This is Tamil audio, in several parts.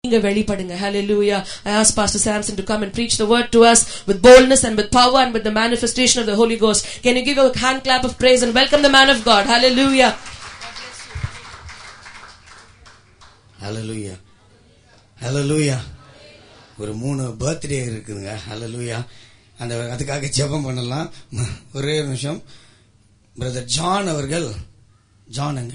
நீங்க வெளிப்படுங்க hallelujah i ask pastor samson to come and preach the word to us with boldness and with power and with the manifestation of the holy ghost can you give a hand clap of praise and welcome the man of god hallelujah ஹalleluya ஹalleluya ஒரு மூணு பர்த்டே இருக்குதுங்க ஹalleluya அந்த அதுக்காக ஜெபம் பண்ணலாம் ஒரே நிமிஷம் பிரதர் ஜான் அவர்கள் ஜானுங்க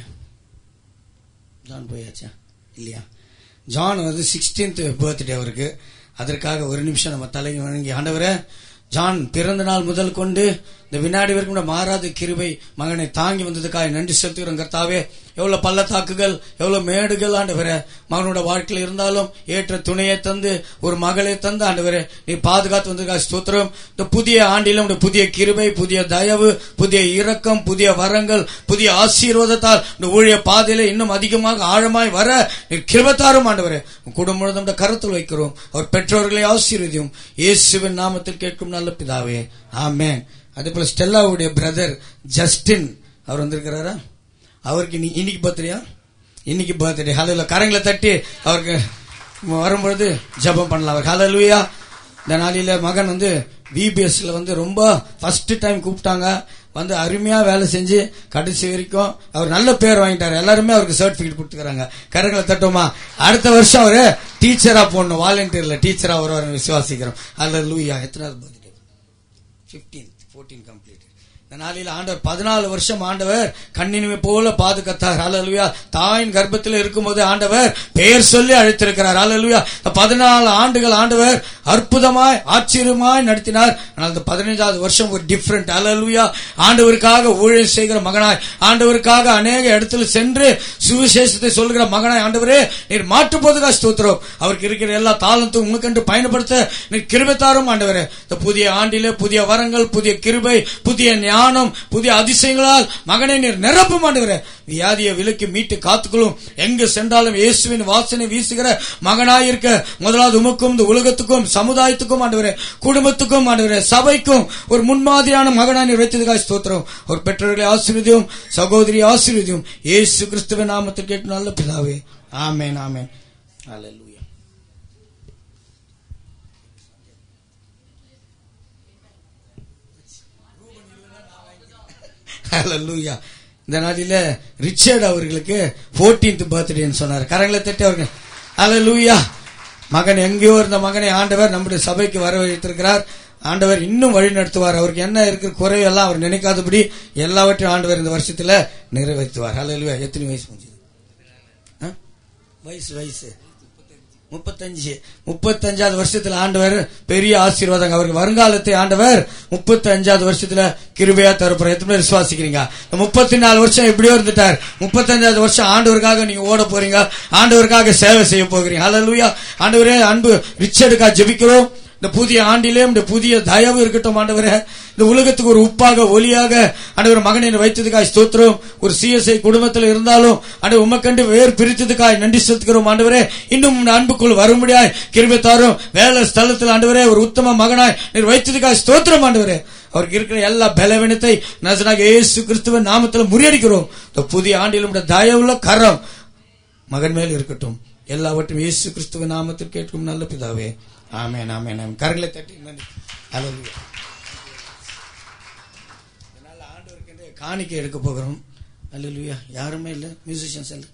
ஜான் போயாச்சா இல்லையா ஜான் வந்து சிக்ஸ்டீன்த் பர்த்டே அவருக்கு அதற்காக ஒரு நிமிஷம் நம்ம தலைக்கு வணங்கி ஆண்டவரே ஜான் பிறந்த நாள் முதல் கொண்டு இந்த வினாடி வரைக்கும் கூட மாறாத கிருபை மகனை தாங்கி வந்ததுக்காக நன்றி செலுத்துகிறோம் கர்த்தாவே எவ்வளவு பள்ளத்தாக்குகள் எவ்வளவு மேடுகள் ஆண்டவரே மகனோட வாழ்க்கையில் இருந்தாலும் ஏற்ற துணையை தந்து ஒரு மகளை தந்து ஆண்டவரே நீ பாதுகாத்து வந்ததுக்காக ஸ்தோத்திரம் இந்த புதிய ஆண்டிலும் இந்த புதிய கிருபை புதிய தயவு புதிய இரக்கம் புதிய வரங்கள் புதிய ஆசீர்வாதத்தால் இந்த ஊழிய பாதையில இன்னும் அதிகமாக ஆழமாய் வர நீ கிருபத்தாரும் ஆண்டவரே உன் குடும்பம் முழுவதும் இந்த கருத்தில் வைக்கிறோம் அவர் பெற்றோர்களை ஆசீர்வதியும் இயேசுவின் நாமத்தில் கேட்கும் நல்ல பிதாவே ஆமென் அதே போல ஸ்டெல்லாவுடைய பிரதர் ஜஸ்டின் அவர் வந்திருக்கிறாரா அவருக்கு இன்னி- இன்னைக்கு பர்த்டேயா இன்னைக்கு பர்த்டே ஹலோ கரங்களை தட்டி அவருக்கு வரும்பொழுது ஜெபம் பண்ணலாம் அவர் ஹலலுயா இந்த நாளில மகன் வந்து விபிஎஸ்ல வந்து ரொம்ப ஃபர்ஸ்ட் டைம் கூப்பிட்டாங்க வந்து அருமையா வேலை செஞ்சு கடைசி வரைக்கும் அவர் நல்ல பேர் வாங்கிட்டாரு எல்லாருமே அவருக்கு சர்டிபிகேட் கொடுத்துக்கிறாங்க கரங்களை தட்டுமா அடுத்த வருஷம் அவரு டீச்சரா போடணும் வாலண்டியர்ல டீச்சரா வருவார் விசுவாசிக்கிறோம் அல்ல லூயா எத்தனாவது பர்த்டே பிப்டீன் ஃபோர்டீன் கம்ப்ளீட் இந்த நாளில் ஆண்டவர் பதினாலு வருஷம் ஆண்டவர் கண்ணினுமை போல பாதுகாத்தார் அலலுயா தாயின் கர்ப்பத்தில் இருக்கும்போது ஆண்டவர் பெயர் சொல்லி அழைத்திருக்கிறார் அலலுயா பதினாலு ஆண்டுகள் ஆண்டவர் அற்புதமாய் ஆச்சரியமாய் நடத்தினார் ஆனால் இந்த பதினைஞ்சாவது வருஷம் ஒரு டிஃப்ரெண்ட் அலலுயா ஆண்டவருக்காக ஊழியம் செய்கிற மகனாய் ஆண்டவருக்காக அநேக இடத்துல சென்று சுவிசேஷத்தை சொல்கிற மகனாய் ஆண்டவரே நீர் மாற்று போதுகா ஸ்தோத்திரம் அவருக்கு இருக்கிற எல்லா தாளத்தும் உங்களுக்கென்று பயன்படுத்த நீர் கிருபைத்தாரும் ஆண்டவரே இந்த புதிய ஆண்டிலே புதிய வரங்கள் புதிய கிருபை புதிய ஞானம் புதிய அதிசயங்களால் மகனை நீர் நிரப்பும் ஆண்டவரே வியாதியை விலக்கி மீட்டு காத்துக்கொள்ளும் எங்கு சென்றாலும் இயேசுவின் வாசனை வீசுகிற மகனாயிருக்க முதலாவது உமக்கும் இந்த உலகத்துக்கும் சமுதாயத்துக்கும் ஆண்டவரே குடும்பத்துக்கும் ஆண்டவரே சபைக்கும் ஒரு முன்மாதிரியான மகனாய் நீர் வைத்ததுக்காக ஸ்தோத்திரம் ஒரு பெற்றோர்களை ஆசீர்வதியும் சகோதரி ஆசீர்வதியும் இயேசு கிறிஸ்துவின் நாமத்தில் கேட்டு நல்ல பிதாவே ஆமென் ஆமென் ஹalleluya ஹalleluya இந்த நாளில ரிச்சர்ட் அவர்களுக்கு 14th பர்த்டேன்னு சொன்னார் கரங்களை தட்டி அவர்கள் ஹalleluya மகன் எங்கேயோ இருந்த மகனை ஆண்டவர் நம்முடைய சபைக்கு வரவழைத்திருக்கிறார் ஆண்டவர் இன்னும் வழி நடத்துவார் அவருக்கு என்ன இருக்கிற குறைவெல்லாம் அவர் நினைக்காதபடி எல்லாவற்றையும் ஆண்டவர் இந்த வருஷத்துல நிறைவேற்றுவார் ஹalleluya எத்தனை வயசு முடிஞ்சது ஆ? வயசு வயசு முப்பத்தஞ்சு முப்பத்தஞ்சாவது வருஷத்துல ஆண்டவர் பெரிய ஆசீர்வாதம் அவருக்கு வருங்காலத்தை ஆண்டவர் முப்பத்தஞ்சாவது வருஷத்துல கிருபையா தரப்புற எத்தனை பேர் விசுவாசிக்கிறீங்க இந்த முப்பத்தி நாலு வருஷம் எப்படியோ இருந்துட்டார் முப்பத்தஞ்சாவது வருஷம் ஆண்டவருக்காக நீங்க ஓட போறீங்க ஆண்டவருக்காக சேவை செய்ய போகிறீங்க ஹalleluya ஆண்டவரே அன்பு ரிச்சர்டுக்கா ஜெபிக்கிறோம் இந்த புதிய ஆண்டிலே இந்த புதிய தயவு இருக்கட்டும் ஆண்டவரே இந்த உலகத்துக்கு ஒரு உப்பாக ஒலியாக ஆண்டவர் மகனை வைத்ததுக்காய் ஸ்தோத்திரம் ஒரு சிஎஸ்ஐ குடும்பத்தில் இருந்தாலும் ஆண்டவர் உமக்கண்டு வேறு பிரித்ததுக்காய் நன்றி செலுத்துகிறோம் ஆண்டவரே இன்னும் இந்த அன்புக்குள் வரும்படியாய் கிருபை தாரும் வேலை ஸ்தலத்தில் ஆண்டவரே ஒரு உத்தம மகனாய் நீர் வைத்ததுக்காய் ஸ்தோத்திரம் ஆண்டவரே அவருக்கு இருக்கிற எல்லா பலவீனத்தை நசனாக இயேசு கிறிஸ்துவ நாமத்தில் முறியடிக்கிறோம் இந்த புதிய ஆண்டிலும் இந்த தயவுள்ள கரம் மகன் மேல் இருக்கட்டும் எல்லாவற்றையும் இயேசு கிறிஸ்துவ நாமத்தில் கேட்கும் நல்ல பிதாவே ஆமென் ஆமென் ஆமென் கரங்களை தட்டி நன்றி ஹalleluya இதனால ஆண்டவருக்கு காணிக்கை எடுக்க போகிறோம் ஹalleluya யாருமே இல்ல மியூசிஷியன்ஸ் இல்ல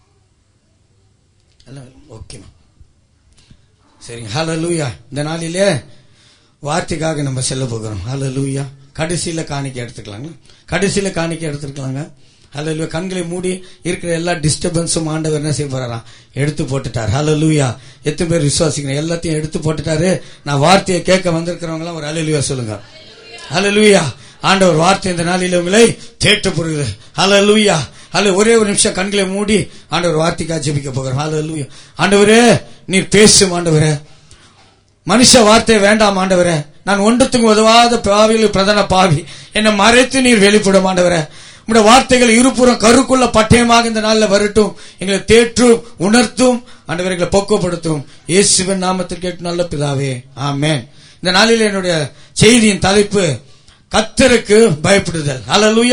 அல்ல ஓகேமா சரிங்க ஹalleluya இந்த நாளிலே வார்த்தைக்காக நம்ம செல்ல போகிறோம் ஹalleluya கடைசியில காணிக்கை எடுத்துக்கலாங்க கடைசியில காணிக்கை எடுத்துக்கலாங்க ஹalleluya கண்களை மூடி இருக்கிற எல்லா டிஸ்டர்பன்ஸும் ஆண்டவர் என்ன செய்ய போறாராம் எடுத்து போட்டுட்டார் ஹalleluya எத்தனை பேர் விசுவாசிக்கிறீங்க எல்லாத்தையும் எடுத்து போட்டுட்டாரு நான் வார்த்தையை கேட்க வந்திருக்கிறவங்க எல்லாம் ஒரு ஹalleluya சொல்லுங்க ஹalleluya ஆண்டவர் வார்த்தை இந்த நாளில் உங்களை தேட்டப்படுகிறது ஹalleluya அல்ல ஒரே ஒரு நிமிஷம் கண்களை மூடி ஆண்டவர் வார்த்தைக்காக ஜெபிக்க போகிறோம் ஹalleluya ஆண்டவரே நீர் பேசும் ஆண்டவரே மனுஷ வார்த்தை வேண்டாம் ஆண்டவரே நான் ஒன்றத்துக்கு உதவாத பாவியில் பிரதான பாவி என்னை மறைத்து நீர் வெளிப்படும் ஆண்டவரே உங்களுடைய வார்த்தைகள் இருபுறம் கருக்குள்ள பட்டயமாக இந்த நாளில் வரட்டும் எங்களை தேற்றும் உணர்த்தும் ஆண்டவர் எங்களை பக்குவப்படுத்தும் இயேசுவின் நாமத்தில் கேட்டு நல்ல பிதாவே ஆமென் இந்த நாளில் என்னுடைய செய்தியின் தலைப்பு கத்தருக்கு பயப்படுதல் ஹalleluya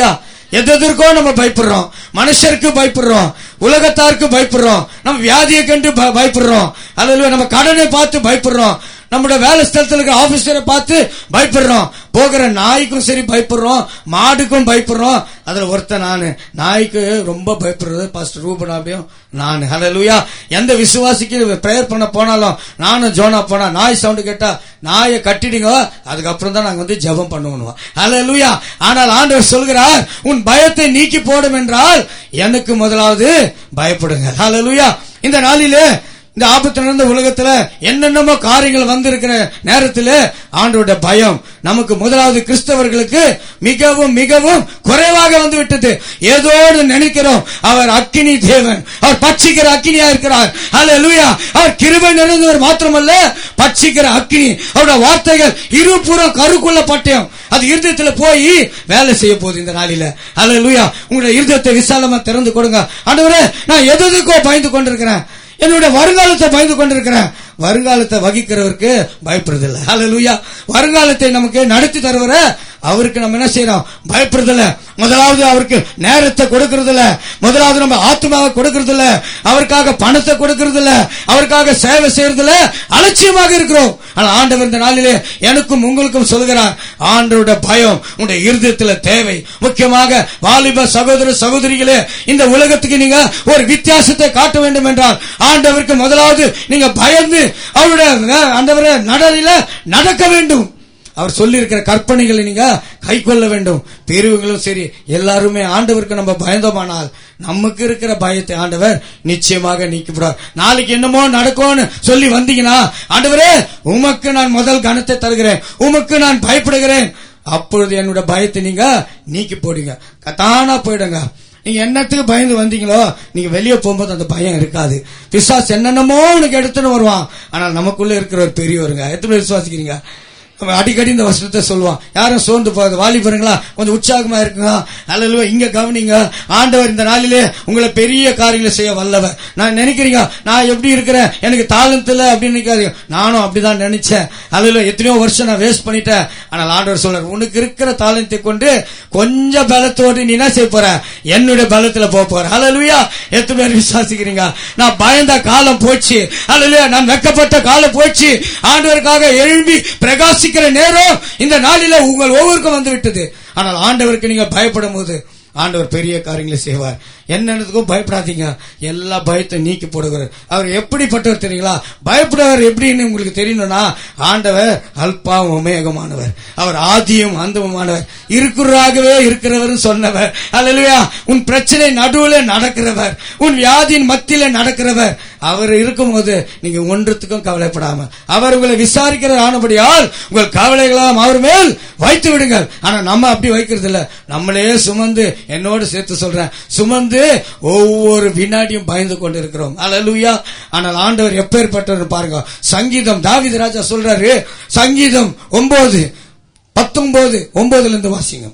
எதற்கோ நம்ம பயப்படுறோம் மனுஷருக்கு பயப்படுறோம் உலகத்தாருக்கு பயப்படுறோம் நம்ம வியாதியை கண்டு ப- பயப்படுறோம் அல்லது நம்ம கடனை பார்த்து பயப்படுறோம் நம்மளோட வேலை ஸ்தலத்தில் இருக்கிற ஆபீசரை பார்த்து பயப்படுறோம் போகிற நாய்க்கும் சரி பயப்படுறோம் மாடுக்கும் பயப்படுறோம் அதுல ஒருத்தன் நானு நாய்க்கு ரொம்ப பயப்படுறது பாஸ்டர் ரூபன் அப்படியும் நான் ஹalleluya எந்த விசுவாசிக்கு பிரேயர் பண்ண போனாலும் நானும் ஜோனா போனா நாய் சவுண்ட் கேட்டா நாயை கட்டிடுங்க அதுக்கப்புறம் தான் நாங்க வந்து ஜெபம் பண்ணுவோம் ஹalleluya ஆனால் ஆண்டவர் சொல்கிறார் உன் பயத்தை நீக்கி போடும் என்றால் எனக்கு முதலாவது பயப்படுங்க ஹalleluya இந்த நாளிலே இந்த ஆபத்து நடந்த உலகத்துல என்னென்னமோ காரியங்கள் வந்திருக்கிற நேரத்தில் ஆண்டோட பயம் நமக்கு முதலாவது கிறிஸ்தவர்களுக்கு மிகவும் மிகவும் குறைவாக வந்து விட்டது ஏதோ ஒன்று நினைக்கிறோம் அவர் அக்கினி தேவன் அவர் பட்சிக்கிற அக்கினியா இருக்கிறார் அல்லேலூயா அவர் கிருபை நிறைந்தவர் மாத்திரமல்ல பட்சிக்கிற அக்கினி அவருடைய வார்த்தைகள் இருபுறம் கருக்குள்ள பட்டயம் அது இருதயத்துல போய் வேலை செய்ய போகுது இந்த நாளில அல்லேலூயா உங்களுடைய இருதயத்தை விசாலமா திறந்து கொடுங்க ஆண்டவரே நான் எது எதுக்கோ பயந்து கொண்டிருக்கிறேன் என்னுடைய வருங்காலத்தை பயந்து கொண்டிருக்கிறேன் வருங்காலத்தை வகிக்கிறவருக்கு பயப்படுறதில்ல ஹalleluya வருங்காலத்தை நமக்கு நடத்தி தருவர அவருக்கு நம்ம என்ன செய்யறோம் பயப்படுறதில்ல முதலாவது அவருக்கு நேரத்தை கொடுக்கறதில்ல முதலாவது நம்ம ஆத்மாவை கொடுக்கறதில்ல அவருக்காக பணத்தை கொடுக்கறதில்ல அவருக்காக சேவை செய்யறதில்ல அலட்சியமாக இருக்கிறோம் ஆனா ஆண்டவர் இந்த நாளிலே எனக்கும் உங்களுக்கும் சொல்கிறார் ஆண்டவருடைய பயம் உங்களுடைய இருதயத்துல தேவை முக்கியமாக வாலிப சகோதர சகோதரிகளே இந்த உலகத்துக்கு நீங்க ஒரு வித்தியாசத்தை காட்ட வேண்டும் என்றால் ஆண்டவருக்கு முதலாவது நீங்க பயந்து அவருடைய ஆண்டவர நடனில நடக்க வேண்டும் அவர் சொல்லி இருக்கிற கற்பனைகளை நீங்க கை கொள்ள வேண்டும் பெரியவங்களும் சரி எல்லாருமே ஆண்டவருக்கு நம்ம பயந்தோமானால் நமக்கு இருக்கிற பயத்தை ஆண்டவர் நிச்சயமாக நீக்கிவிடுவார் நாளைக்கு என்னமோ நடக்கும்னு சொல்லி வந்தீங்கன்னா ஆண்டவரே உமக்கு நான் முதல் கனத்தை தருகிறேன் உமக்கு நான் பயப்படுகிறேன் அப்பொழுது என்னோட பயத்தை நீங்க நீக்கி போடுங்க தானா போயிடுங்க நீங்க என்னத்துக்கு பயந்து வந்தீங்களோ நீங்க வெளியே போகும்போது அந்த பயம் இருக்காது பிசாஸ் என்னென்னமோ உனக்கு எடுத்துன்னு வருவான் ஆனால் நமக்குள்ள இருக்கிற ஒரு பெரியவருங்க எத்தனை பேர் விசுவாசிக்கிறீங்க அவன் அடிக்கடி இந்த வசனத்தை சொல்லுவான் யாரும் சோர்ந்து போகாது வாலிபருங்களா கொஞ்சம் உற்சாகமா இருக்குங்க அல்ல இங்க கவனிங்க ஆண்டவர் இந்த நாளிலே உங்களை பெரிய காரியங்களை செய்ய வல்லவர் நான் நினைக்கிறீங்க நான் எப்படி இருக்கிறேன் எனக்கு தாளந்து இல்ல அப்படின்னு நினைக்காதீங்க நானும் அப்படிதான் நினைச்சேன் அல்ல எத்தனையோ வருஷம் நான் வேஸ்ட் பண்ணிட்டேன் ஆனால் ஆண்டவர் சொல்றார் உனக்கு இருக்கிற தாளத்தை கொண்டு கொஞ்சம் பலத்தோடு நீ என்ன செய்ய போற என்னுடைய பலத்துல போக போற அல்லா எத்தனை பேர் விசுவாசிக்கிறீங்க நான் பயந்த காலம் போச்சு அல்ல நான் வெக்கப்பட்ட காலம் போச்சு ஆண்டவருக்காக எழும்பி பிரகாசிக்கிற நேரம் இந்த நாளில உங்கள் ஒவ்வொருக்கும் வந்து விட்டது ஆனால் ஆண்டவருக்கு நீங்க பயப்படும் போது ஆண்டவர் பெரிய காரியங்களை செய்வார் என்னன்னதுக்கும் பயப்படாதீங்க எல்லா பயத்தையும் நீக்கி போடுகிறார் அவர் எப்படிப்பட்டவர் தெரியுங்களா பயப்படுவர் எப்படின்னு உங்களுக்கு தெரியணும்னா ஆண்டவர் அல்பாவும் உமேகமானவர் அவர் ஆதியும் அந்தமுமானவர் இருக்கிறாகவே இருக்கிறவர் சொன்னவர் அல்லையா உன் பிரச்சனை நடுவில் நடக்கிறவர் உன் வியாதியின் மத்தியில நடக்கிறவர் அவர் இருக்கும்போது நீங்க ஒன்றுத்துக்கும் கவலைப்படாம அவர் உங்களை விசாரிக்கிற ஆனபடியால் உங்கள் கவலைகளாம் அவர் மேல் வைத்து விடுங்கள் ஆனா நம்ம அப்படி வைக்கிறது இல்ல நம்மளே சுமந்து என்னோடு சேர்த்து சொல்றேன் சுமந்து ஒவ்வொரு வினாடியும் பயந்து கொண்டு இருக்கிறோம் அல்லூயா ஆனால் ஆண்டவர் எப்பேற்பட்டவர் பாருங்க சங்கீதம் தாவித ராஜா சொல்றாரு சங்கீதம் ஒன்பது பத்தொன்பது ஒன்பதுல இருந்து வாசிங்க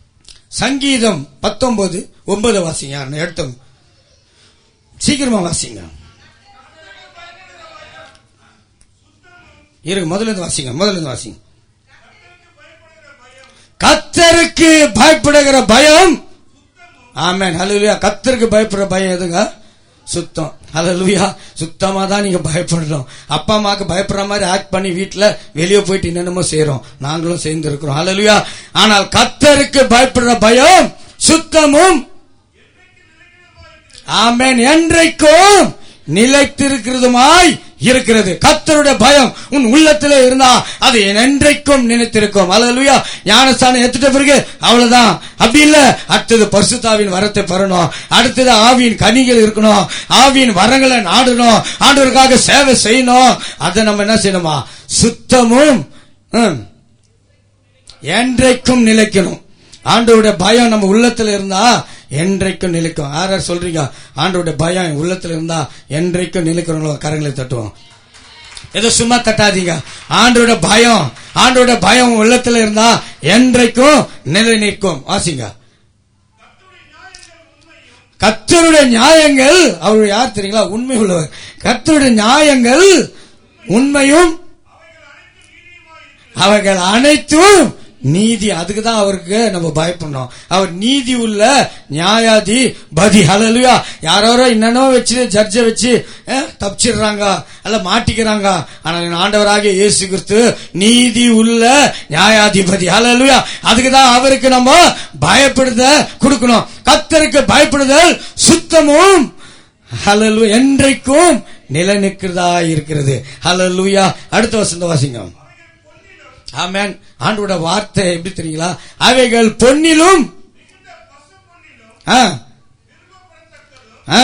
சங்கீதம் பத்தொன்பது ஒன்பது வாசிங்க யாருன்னு எடுத்தோம் சீக்கிரமா வாசிங்க இருங்க முதல்ல இருந்து வாசிங்க முதல்ல இருந்து வாசிங்க கத்தருக்கு பயப்படுகிற பயம் ஆமேன் ஹalleluya கத்தருக்கு பயப்படுற பயம் எதுங்க சுத்தம் ஹalleluya சுத்தமா தான் நீங்க பயப்படணும் அப்பா அம்மாக்கு பயப்படுற மாதிரி ஆக்ட் பண்ணி வீட்டுல வெளியே போயிட்டு என்னென்னமோ செய்யறோம் நாங்களும் சேர்ந்து இருக்கிறோம் ஹalleluya ஆனால் கத்தருக்கு பயப்படுற பயம் சுத்தமும் ஆமேன் என்றைக்கும் நிலைத்திருக்கிறதுமாய் இருக்கிறது கத்தருடைய பயம் உன் உள்ளத்திலே இருந்தா அது என்றைக்கும் நினைத்திருக்கும் அல்லா ஞானஸ்தானம் எடுத்துட்ட பிறகு அவ்வளவுதான் அப்படி இல்ல அடுத்தது பரிசுத்தாவின் வரத்தை பெறணும் அடுத்தது ஆவியின் கனிகள் இருக்கணும் ஆவியின் வரங்களை நாடணும் ஆண்டவருக்காக சேவை செய்யணும் அதை நம்ம என்ன செய்யணுமா சுத்தமும் ம், என்றைக்கும் நிலைக்கணும் ஆண்டவருடைய பயம் நம்ம உள்ளத்துல இருந்தா என்றைக்கும் நிலைக்கும் யார் யார் சொல்றீங்க ஆண்டவருடைய பயம் என் உள்ளத்துல இருந்தா என்றைக்கும் நிலைக்கிறவங்களோ கரங்களை தட்டுவோம் ஏதோ சும்மா தட்டாதீங்க ஆண்டோட பயம் ஆண்டோட பயம் உங்க உள்ளத்துல இருந்தா என்றைக்கும் நிலை நிற்கும் வாசிங்க கத்தருடைய நியாயங்கள் அவர் யார் தெரியுங்களா உண்மை உள்ளவர் கத்தருடைய நியாயங்கள் உண்மையும் அவைகள் அனைத்தும் நீதி அதுக்கு தான் அவருக்கு நம்ம பயப்படணும் அவர் நீதி உள்ள நியாயாதி பதி ஹalleluya யாரோ என்னன்னோ வச்சு ஜட்ஜ வச்சு அஹ், தப்பிச்சிடுறாங்க அல்ல மாட்டிக்கிறாங்க ஆனா என் ஆண்டவராகிய இயேசு கிறிஸ்து நீதி உள்ள நியாயாதிபதி ஹalleluya அதுக்கு தான் அவருக்கு நம்ம பயப்படுத கொடுக்கணும் கத்தருக்கு பயப்படுதல் சுத்தமும் ஹalleluya என்றைக்கும் நிலநிற்கிறதா இருக்கிறது ஹalleluya அடுத்த வசந்த வாசிங்க ஆமென் ஆண்டோட வார்த்தை எப்படி தெரியுங்களா அவைகள் பொன்னிலும் ஆ ஆ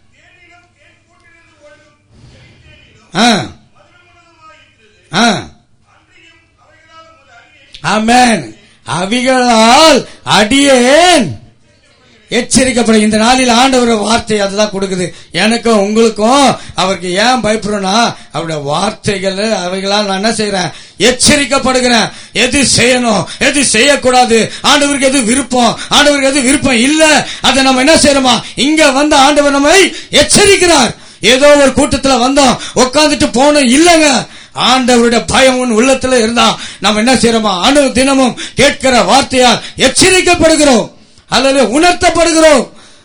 ஆ ஆ ஆமென் அவிகளால் அடியேன் எச்சரிக்கப்படும் இந்த நாளில் ஆண்டவர் வார்த்தை அதுதான் கொடுக்குது எனக்கும் உங்களுக்கும் அவருக்கு ஏன் பயப்படுறோம்னா அவருடைய வார்த்தைகள் அவைகளால் நான் என்ன செய்யறேன் எச்சரிக்கப்படுகிறேன் எது செய்யணும் எது செய்யக்கூடாது ஆண்டவருக்கு எது விருப்பம் ஆண்டவருக்கு எது விருப்பம் இல்ல அதை நம்ம என்ன செய்யறோமா இங்க வந்து ஆண்டவர் நம்மை எச்சரிக்கிறார் ஏதோ ஒரு கூட்டத்துல வந்தோம் உட்காந்துட்டு போனோம் இல்லங்க ஆண்டவருடைய பயம் உன் உள்ளத்துல இருந்தா நம்ம என்ன செய்யறோமா அணு தினமும் கேட்கிற வார்த்தையால் எச்சரிக்கப்படுகிறோம் அல்லது உணர்த்தப்படுகிறோம்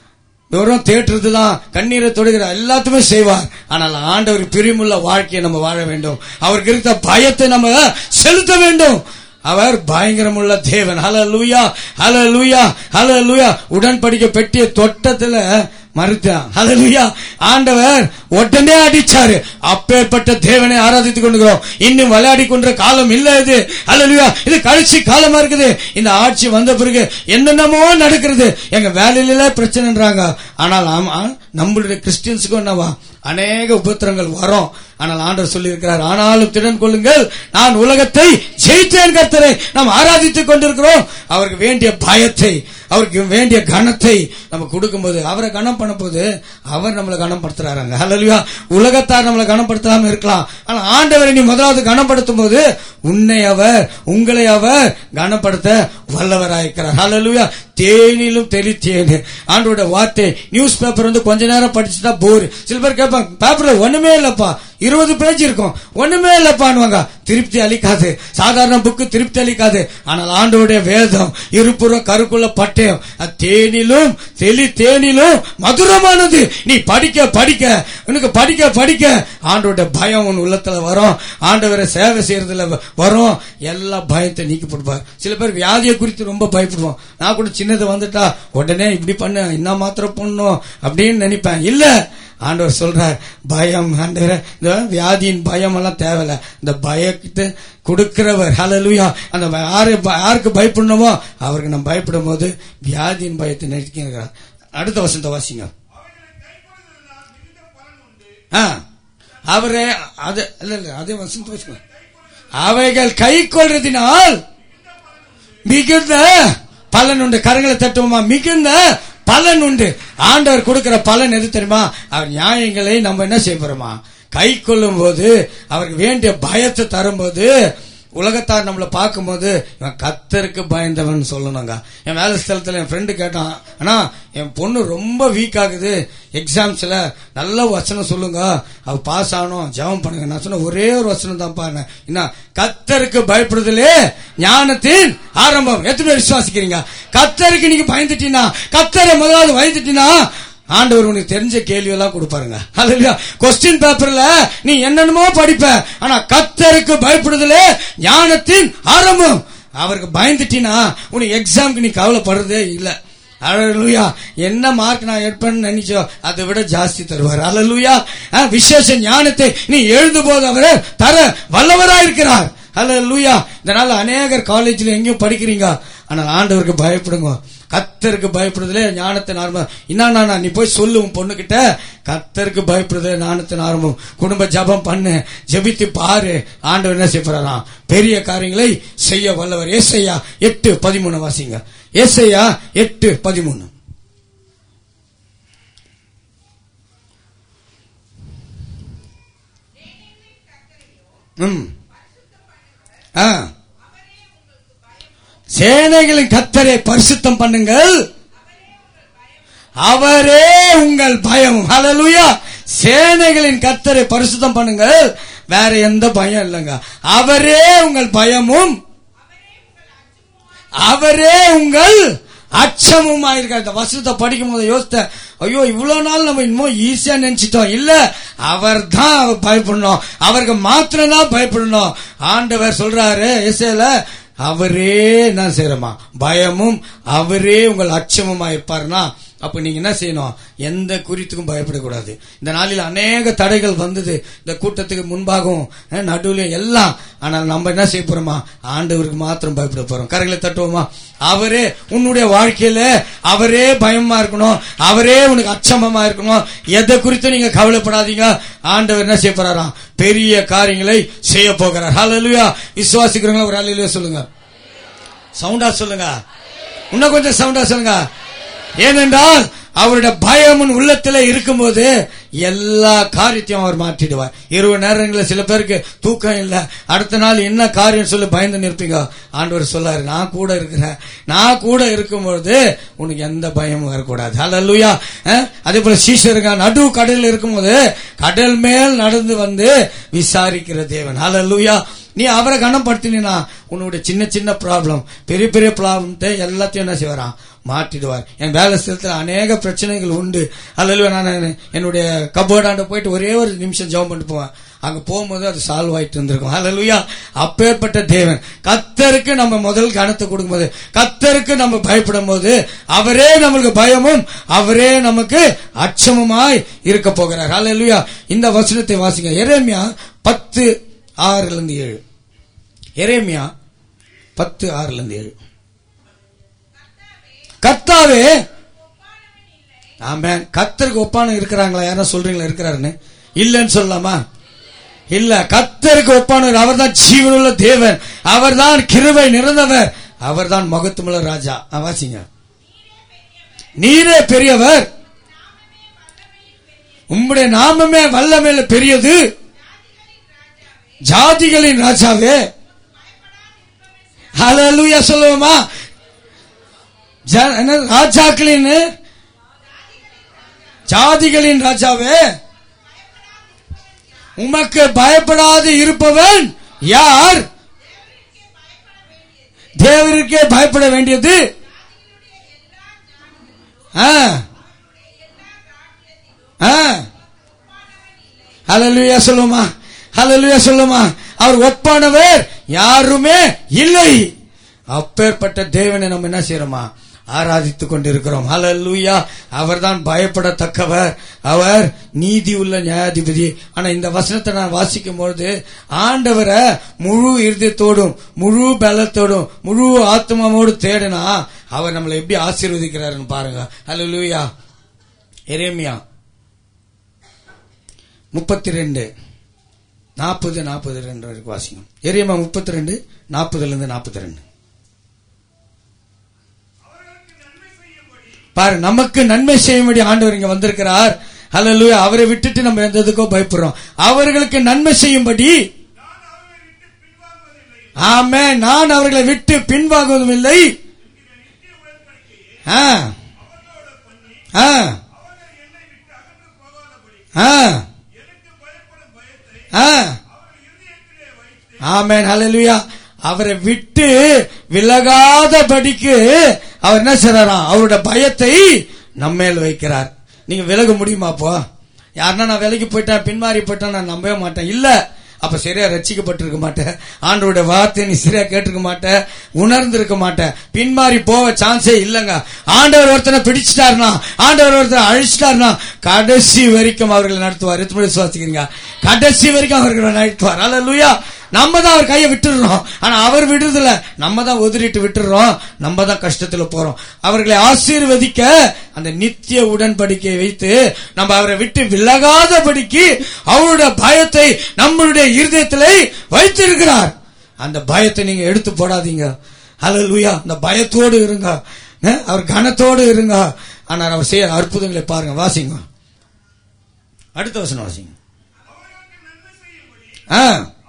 வெறும் தேற்றுறது தான் கண்ணீரை தொடுகிற எல்லாத்துமே செய்வார் ஆனால் ஆண்டவர் பிரிமுள்ள வாழ்க்கையை நம்ம வாழ வேண்டும் அவருக்கு இருக்க பயத்தை நம்ம செலுத்த வேண்டும் அவர் பயங்கரமுள்ள தேவன் ஹல லூயா ஹல லூயா ஹல லூயா உடன்படிக்கை பெட்டிய தொட்டத்துல மறுத்தான் ஹalleluya ஆண்டவர் உடனே அடிச்சாரு அப்பேற்பட்ட தேவனை ஆராதித்துக் கொண்டிருக்கிறோம் இன்னும் விளையாடி கொண்ட காலம் இல்ல இது ஹalleluya இது கழிச்சு காலமா இருக்குது இந்த ஆட்சி வந்த பிறகு என்னென்னமோ நடக்கிறது எங்க வேலையில பிரச்சனைன்றாங்க ஆனால் ஆமா நம்மளுடைய கிறிஸ்டியன்ஸுக்கும் என்னவா அநேக உபத்திரங்கள் வரும் ஆனால் ஆண்டவர் சொல்லி இருக்கிறார் ஆனாலும் திடன் கொள்ளுங்கள் நான் உலகத்தை ஜெயித்தேன் கர்த்தரை நாம் ஆராதித்துக் கொண்டிருக்கிறோம் அவருக்கு வேண்டிய பயத்தை அவருக்கு வேண்டிய கனத்தை நம்ம கொடுக்கும்போது அவரை கனம் பண்ண போது அவர் நம்மளை கனப்படுத்துறாருங்க ஹalleluya உலகத்தார் நம்மளை கனப்படுத்தாம இருக்கலாம் ஆனா ஆண்டவரை நீ முதலாவது கனப்படுத்தும் போது உன்னை அவர் உங்களை அவர் கனப்படுத்த வல்லவராயிருக்கிறார் ஹalleluya தேனிலும் தெளித்தேனு ஆண்டோட வார்த்தை நியூஸ் பேப்பர் வந்து கொஞ்ச நேரம் படிச்சுட்டா போர் சில பேர் கேட்பாங்க பேப்பர்ல ஒண்ணுமே இல்லப்பா இருபது பேஜ் இருக்கும் ஒண்ணுமே இல்லப்பான்வாங்க திருப்தி அளிக்காது சாதாரண புக்கு திருப்தி அளிக்காது ஆனால் ஆண்டோடைய வேதம் இருபுறம் கருக்குள்ள பட்டயம் அது தேனிலும் தெளி தேனிலும் மதுரமானது நீ படிக்க படிக்க உனக்கு படிக்க படிக்க ஆண்டோட பயம் உன் உள்ளத்துல வரும் ஆண்டவரை சேவை செய்யறதுல வரும் எல்லா பயத்தை நீக்கி போடுவார் சில பேர் வியாதியை குறித்து ரொம்ப பயப்படுவோம் நான் கூட சின்னது வந்துட்டா உடனே இப்படி பண்ண என்ன மாத்திரம் பண்ணும் அப்படின்னு நினைப்பேன் இல்ல ஆண்டவர் சொல்றார் பயம் ஆண்டவர் இந்த வியாதியின் பயம் எல்லாம் தேவையில்ல இந்த பயத்தை கொடுக்கிறவர் ஹalleluya அந்த ப- யாரு ப- யாருக்கு பயப்படணுமோ அவருக்கு நம்ம பயப்படும் போது வியாதியின் பயத்தை நிறுத்திக்கிறார் அடுத்த வசந்த வாசிங்க ஆ அவரே அது இல்ல இல்ல அதே வசந்த வாசிங்க அவைகள் கை கொள்றதினால் மிகுந்த பலன் உண்டு கரங்களை தட்டுவோமா மிகுந்த பலன் உண்டு ஆண்டவர் கொடுக்கிற பலன் எது தெரியுமா அவர் நியாயங்களை நம்ம என்ன செய்ய போறோமா கை கொள்ளும் போது அவருக்கு வேண்டிய பயத்தை தரும்போது உலகத்தார் நம்மளை பார்க்கும்போது இவன் கத்தருக்கு பயந்தவன் சொல்லணுங்க என் வேலை ஸ்தலத்துல என் ஃப்ரெண்டு கேட்டான் ஆனா என் பொண்ணு ரொம்ப வீக் ஆகுது எக்ஸாம்ஸ்ல நல்ல வசனம் சொல்லுங்க அவ பாஸ் ஆகணும் ஜெபம் பண்ணுங்க நான் சொன்ன ஒரே ஒரு வசனம் தான் பாருங்க என்ன கத்தருக்கு பயப்படுதலே ஞானத்தின் ஆரம்பம் எத்தனை பேர் விசுவாசிக்கிறீங்க கத்தருக்கு நீங்க பயந்துட்டீங்கன்னா கத்தரை முதலாவது பயந்துட்டீங்கன்னா ஆண்டவர் உனக்கு தெரிஞ்ச கேள்வி எல்லாம் கொடுப்பாருங்க அதுல கொஸ்டின் பேப்பர்ல நீ என்னென்னமோ படிப்ப ஆனா கத்தருக்கு பயப்படுதலே ஞானத்தின் ஆரம்பம் அவருக்கு பயந்துட்டீங்கன்னா உனக்கு எக்ஸாம்க்கு நீ கவலைப்படுறதே இல்ல அலலுயா என்ன மார்க் நான் எடுப்பேன்னு நினைச்சோ அதை விட ஜாஸ்தி தருவார் அலலுயா விசேஷ ஞானத்தை நீ எழுது போது அவரு தர வல்லவரா இருக்கிறார் அலலுயா இதனால அநேகர் காலேஜ்ல எங்கேயும் படிக்கிறீங்க ஆனால் ஆண்டவருக்கு பயப்படுங்க கத்தருக்கு பயப்படுறதுல ஞானத்தின் ஆரம்பம் என்ன நீ போய் சொல்லு உன் பொண்ணுகிட்ட கத்தருக்கு பயப்படுறதுல ஞானத்தின் ஆரம்பம் குடும்ப ஜபம் பண்ணு ஜெபித்து பாரு ஆண்டவர் என்ன செய்யறாராம் பெரிய காரியங்களை செய்ய வல்லவர் ஏசையா எட்டு பதிமூணு வாசிங்க ஏசையா எட்டு பதிமூணு ம் ஆ சேனைகளின் கத்தரை பரிசுத்தம் பண்ணுங்கள் அவரே உங்கள் பயம் ஹalleluya சேனைகளின் கத்தரை பரிசுத்தம் பண்ணுங்கள் வேற எந்த பயம் இல்லைங்க அவரே உங்கள் பயமும் அவரே உங்கள் அச்சமுமா இருக்கார் இந்த வசனத்தை படிக்கும் போது யோசித்த ஐயோ இவ்வளவு நாள் நம்ம இன்னும் ஈஸியா நினைச்சிட்டோம் இல்ல அவர் தான் அவர் பயப்படணும் அவருக்கு மாத்திரம் தான் பயப்படணும் ஆண்டவர் சொல்றாரு இசையில அவரே என்ன செய்யறமா பயமும் அவரே உங்கள் அச்சமுமா இருப்பாருன்னா அப்ப நீங்க என்ன செய்யணும் எந்த குறித்துக்கும் பயப்படக்கூடாது இந்த நாளில் அநேக தடைகள் வந்தது இந்த கூட்டத்துக்கு முன்பாகவும் அஹ், நடுவுலயும் எல்லாம் ஆனால் நம்ம என்ன செய்ய போறோமா ஆண்டவருக்கு மாத்திரம் பயப்பட போறோம் கரைகளை தட்டுவோமா அவரே உன்னுடைய வாழ்க்கையில அவரே பயமா இருக்கணும் அவரே உனக்கு அச்சமமா இருக்கணும் எதை குறித்து நீங்க கவலைப்படாதீங்க ஆண்டவர் என்ன செய்ய போறாராம் பெரிய காரியங்களை செய்ய போகிறார் ஹalleluya விசுவாசிக்கிறவங்க ஒரு ஹalleluya சொல்லுங்க சவுண்டா சொல்லுங்க இன்னும் கொஞ்சம் சவுண்டா சொல்லுங்க ஏனென்றால் அவருடைய பயம் உன் உள்ளத்துல இருக்கும்போது எல்லா காரியத்தையும் அவர் மாற்றிடுவார் இரவு நேரங்களில் சில பேருக்கு தூக்கம் இல்ல அடுத்த நாள் என்ன காரியம் சொல்லி பயந்து நிற்பீங்க ஆண்டவர் சொல்லாரு நான் கூட இருக்கிறேன் நான் கூட இருக்கும்போது உனக்கு எந்த பயமும் வரக்கூடாது ஹalleluya அஹ், அதே போல சீஷருங்க நடு கடலில் இருக்கும்போது கடல் மேல் நடந்து வந்து விசாரிக்கிற தேவன் ஹalleluya நீ அவரை கனப்படுத்தினா உன்னுடைய சின்ன சின்ன ப்ராப்ளம் பெரிய பெரிய ப்ராப்ளத்தை எல்லாத்தையும் என்ன செய்வாராம் மாற்றிடுவார் என் வேலை ஸ்தலத்தில் அநேக பிரச்சனைகள் உண்டு அல்லது நான் என்னுடைய கபோர்டாண்ட போயிட்டு ஒரே ஒரு நிமிஷம் ஜெபம் பண்ணிட்டு போவேன் அங்க போகும்போது அது சால்வ் ஆயிட்டு இருந்திருக்கும் ஹalleluya அப்பேற்பட்ட தேவன் கத்தருக்கு நம்ம முதல் கனத்தை கொடுக்கும்போது கத்தருக்கு நம்ம பயப்படும் போது அவரே நம்மளுக்கு பயமும் அவரே நமக்கு அச்சமுமாய் இருக்க போகிறார் ஹalleluya இந்த வசனத்தை வாசிங்க எரேமியா பத்து ஆறுல இருந்து ஏழு எரேமியா பத்து ஆறுல இருந்து ஏழு கர்த்தாவே ஆமென் கத்தருக்கு ஒப்பான இருக்கிறாங்களா யாரும் சொல்றீங்களா இருக்கிறாருன்னு இல்லைன்னு சொல்லலாமா இல்ல கத்தருக்கு ஒப்பானவர் அவர்தான் ஜீவனுள்ள தேவன் அவர்தான் கிருபை நிறந்தவர் அவர்தான் மகத்துவமுள்ள ராஜா ஆ, வாசிங்க நீரே பெரியவர் உம்முடைய நாமமே வல்லமேல பெரியது ஜாதிகளின் ராஜாவே ஹalleluya சொல்லுவோமா ஜ- என்ன, ராஜாக்களின் ஜாதிகளின் ராஜாவே உமக்கு பயப்படாது இருப்பவன் யார் தேவருக்கே பயப்பட வேண்டியது ஆ. ஆ. ஹalleluya சொல்லுமா ஹalleluya சொல்லுமா அவர் ஒப்பானவர் யாருமே இல்லை அப்பேற்பட்ட தேவனை நம்ம என்ன செய்யறோமா ஆராதித்துக் கொண்டிருக்கிறோம் ஹalleluya அவர்தான் பயப்படத்தக்கவர் அவர் நீதி உள்ள நியாயாதிபதி ஆனா இந்த வசனத்தை நான் வாசிக்கும் பொழுது ஆண்டவரை முழு இருதயத்தோடும் முழு பலத்தோடும் முழு ஆத்மாவோடு தேடினா அவர் நம்மளை எப்படி ஆசீர்வதிக்கிறாருன்னு பாருங்க ஹalleluya எரேமியா முப்பத்தி ரெண்டு நாற்பது நாற்பது ரெண்டு வரைக்கும் வாசிங்க எரியமா முப்பத்தி ரெண்டு நாற்பதுல இருந்து நாற்பத்தி ரெண்டு பாரு நமக்கு நன்மை செய்யும்படி ஆண்டவர் இங்க வந்திருக்கிறார் ஹalleluya அவரை விட்டுட்டு நம்ம எந்த இதுக்கோ பயப்படுறோம் அவர்களுக்கு நன்மை செய்யும்படி ஆமே நான் அவர்களை விட்டு பின்வாங்குவதும் இல்லை ஆ ஆ ஆ ஆ ஆமென் ஹalleluya அவரை விட்டு விலகாதபடிக்கு அவர் என்ன செய்றாராம் அவருடைய பயத்தை நம்மேல் வைக்கிறார் நீங்க விலக முடியுமா அப்போ யாருன்னா நான் விலகி போயிட்டேன் பின்மாறி போயிட்டேன் நான் நம்பவே மாட்டேன் இல்ல அப்ப சரியா ரட்சிக்கப்பட்டிருக்க மாட்டேன் ஆண்டோட வார்த்தை நீ சரியா கேட்டிருக்க மாட்டேன் உணர்ந்திருக்க மாட்டேன் பின்மாறி போக சான்ஸே இல்லங்க ஆண்டவர் ஒருத்தனை பிடிச்சிட்டாருனா ஆண்டவர் ஒருத்தனை அழிச்சிட்டாருனா கடைசி வரைக்கும் அவர்களை நடத்துவார் எத்தனை விசுவாசிக்கிறீங்க கடைசி வரைக்கும் அவர்களை நடத்துவார் அல்ல நம்ம தான் அவர் கையை விட்டுடுறோம் ஆனா அவர் விடுறதில்ல நம்ம தான் உதறிட்டு விட்டுடுறோம் நம்ம தான் கஷ்டத்துல போறோம் அவர்களை ஆசீர்வதிக்க அந்த நித்திய உடன்படிக்கையை வைத்து நம்ம அவரை விட்டு விலகாதபடிக்கு அவருடைய பயத்தை நம்மளுடைய இருதயத்திலே வைத்திருக்கிறார் அந்த பயத்தை நீங்க எடுத்து போடாதீங்க ஹalleluya அந்த பயத்தோடு இருங்க அஹ், அவர் கனத்தோடு இருங்க ஆனால் அவர் செய்ய அற்புதங்களை பாருங்க வாசிங்க அடுத்த வசனம் வாசிங்க ஆ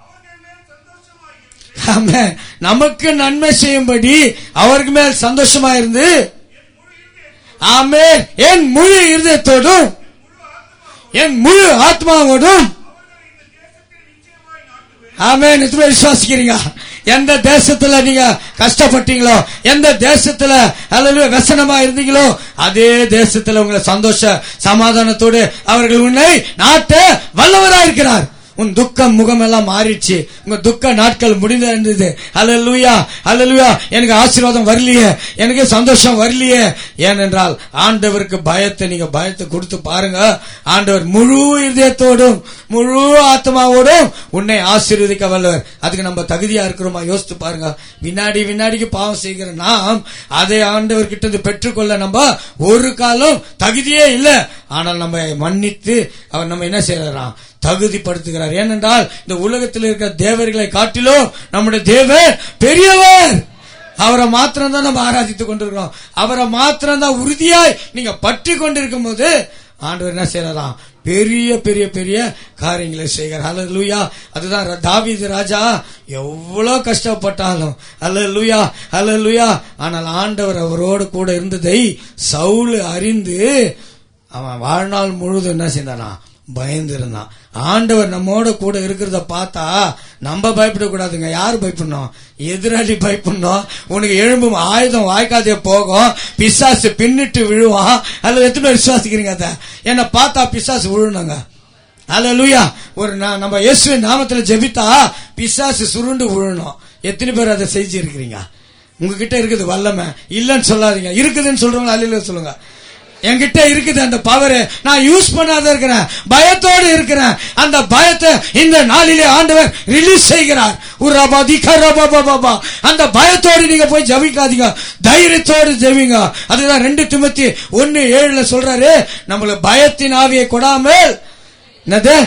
ஆமென். நமக்கு நன்மை செய்யும்படி அவருக்கு மேல் சந்தோஷமா இருந்து ஆமே என் முழு இருதயத்தோடும் என் முழு ஆத்மாவோடும் ஆமே நிச்சயமா விசுவாசிக்கிறீங்க எந்த தேசத்துல நீங்க கஷ்டப்பட்டீங்களோ எந்த தேசத்துல அல்லது வசனமா இருந்தீங்களோ அதே தேசத்துல உங்களை சந்தோஷ சமாதானத்தோடு அவர்கள் உன்னை நாட்ட வல்லவரா இருக்கிறார் உன் துக்கம் முகம் எல்லாம் மாறிடுச்சு உங்க துக்க நாட்கள் முடிந்திருந்தது அல்லேலூயா அல்லேலூயா எனக்கு ஆசீர்வாதம் வரலையே எனக்கு சந்தோஷம் வரலையே ஏனென்றால் ஆண்டவருக்கு பயத்தை நீங்க பயத்தை கொடுத்து பாருங்க ஆண்டவர் முழு இதயத்தோடும் முழு ஆத்மாவோடும் உன்னை ஆசீர்வதிக்க வல்லவர் அதுக்கு நம்ம தகுதியா இருக்கிறோமா யோசித்து பாருங்க வினாடி வினாடிக்கு பாவம் செய்கிற நாம் அதை ஆண்டவர் கிட்ட இருந்து பெற்றுக்கொள்ள நம்ம ஒரு காலம் தகுதியே இல்லை ஆனால் நம்ம மன்னித்து அவர் நம்ம என்ன செய்யறாராம் தகுதிப்படுத்துகிறார் ஏனென்றால் இந்த உலகத்தில் இருக்கிற தேவர்களை காட்டிலும் நம்முடைய தேவன் பெரியவர் அவரை மாத்திரம் தான் நம்ம ஆராதித்துக் கொண்டிருக்கிறோம் அவரை மாத்திரம் தான் உறுதியாய் நீங்க பற்றி கொண்டிருக்கும் போது ஆண்டவர் என்ன செய்யறாராம் பெரிய பெரிய பெரிய காரியங்களை செய்கிறார் அல்ல லூயா அதுதான் ர- தாவீது ராஜா எவ்வளவு கஷ்டப்பட்டாலும் அல்ல லூயா அல்ல லூயா ஆனால் ஆண்டவர் அவரோடு கூட இருந்ததை சவுல் அறிந்து அவன் வாழ்நாள் முழுதும் என்ன செய்தானா பயந்து இருந்தான் ஆண்டவர் நம்மோட கூட இருக்கிறத பார்த்தா நம்ம பயப்படக்கூடாதுங்க யார் பயப்படணும் எதிராளி பயப்படணும் உனக்கு எழும்பும் ஆயுதம் வாய்க்காதே போகும் பிசாசு பின்னிட்டு விழுவான் அல்லது எத்தனை பேர் விசுவாசிக்கிறீங்க அதை என்னை பார்த்தா பிசாசு விழுணுங்க அல்லேலூயா ஒரு நா- நம்ம இயேசுவின் நாமத்துல ஜெபித்தா பிசாசு சுருண்டு விழணும் எத்தனை பேர் அதை செஞ்சிருக்கிறீங்க உங்ககிட்ட இருக்குது வல்லமை இல்லைன்னு சொல்லாதீங்க இருக்குதுன்னு சொல்றவங்க அல்ல சொல்லுங்க என்கிட்ட இருக்குது அந்த பவர் நான் யூஸ் பண்ணாத இருக்கிறேன் பயத்தோடு இருக்கிறேன் அந்த பயத்தை இந்த நாளிலே ஆண்டவர் ரிலீஸ் செய்கிறார் உர்ரபா திகா ரபா பா பா பா. அந்த பயத்தோடு நீங்க போய் ஜபிக்காதீங்க தைரியத்தோடு ஜெபிங்க அதுதான் ரெண்டு திமுத்தி ஒன்னு ஏழுல சொல்றாரு நம்மளுக்கு பயத்தின் ஆவியை கொடாமல் என்னது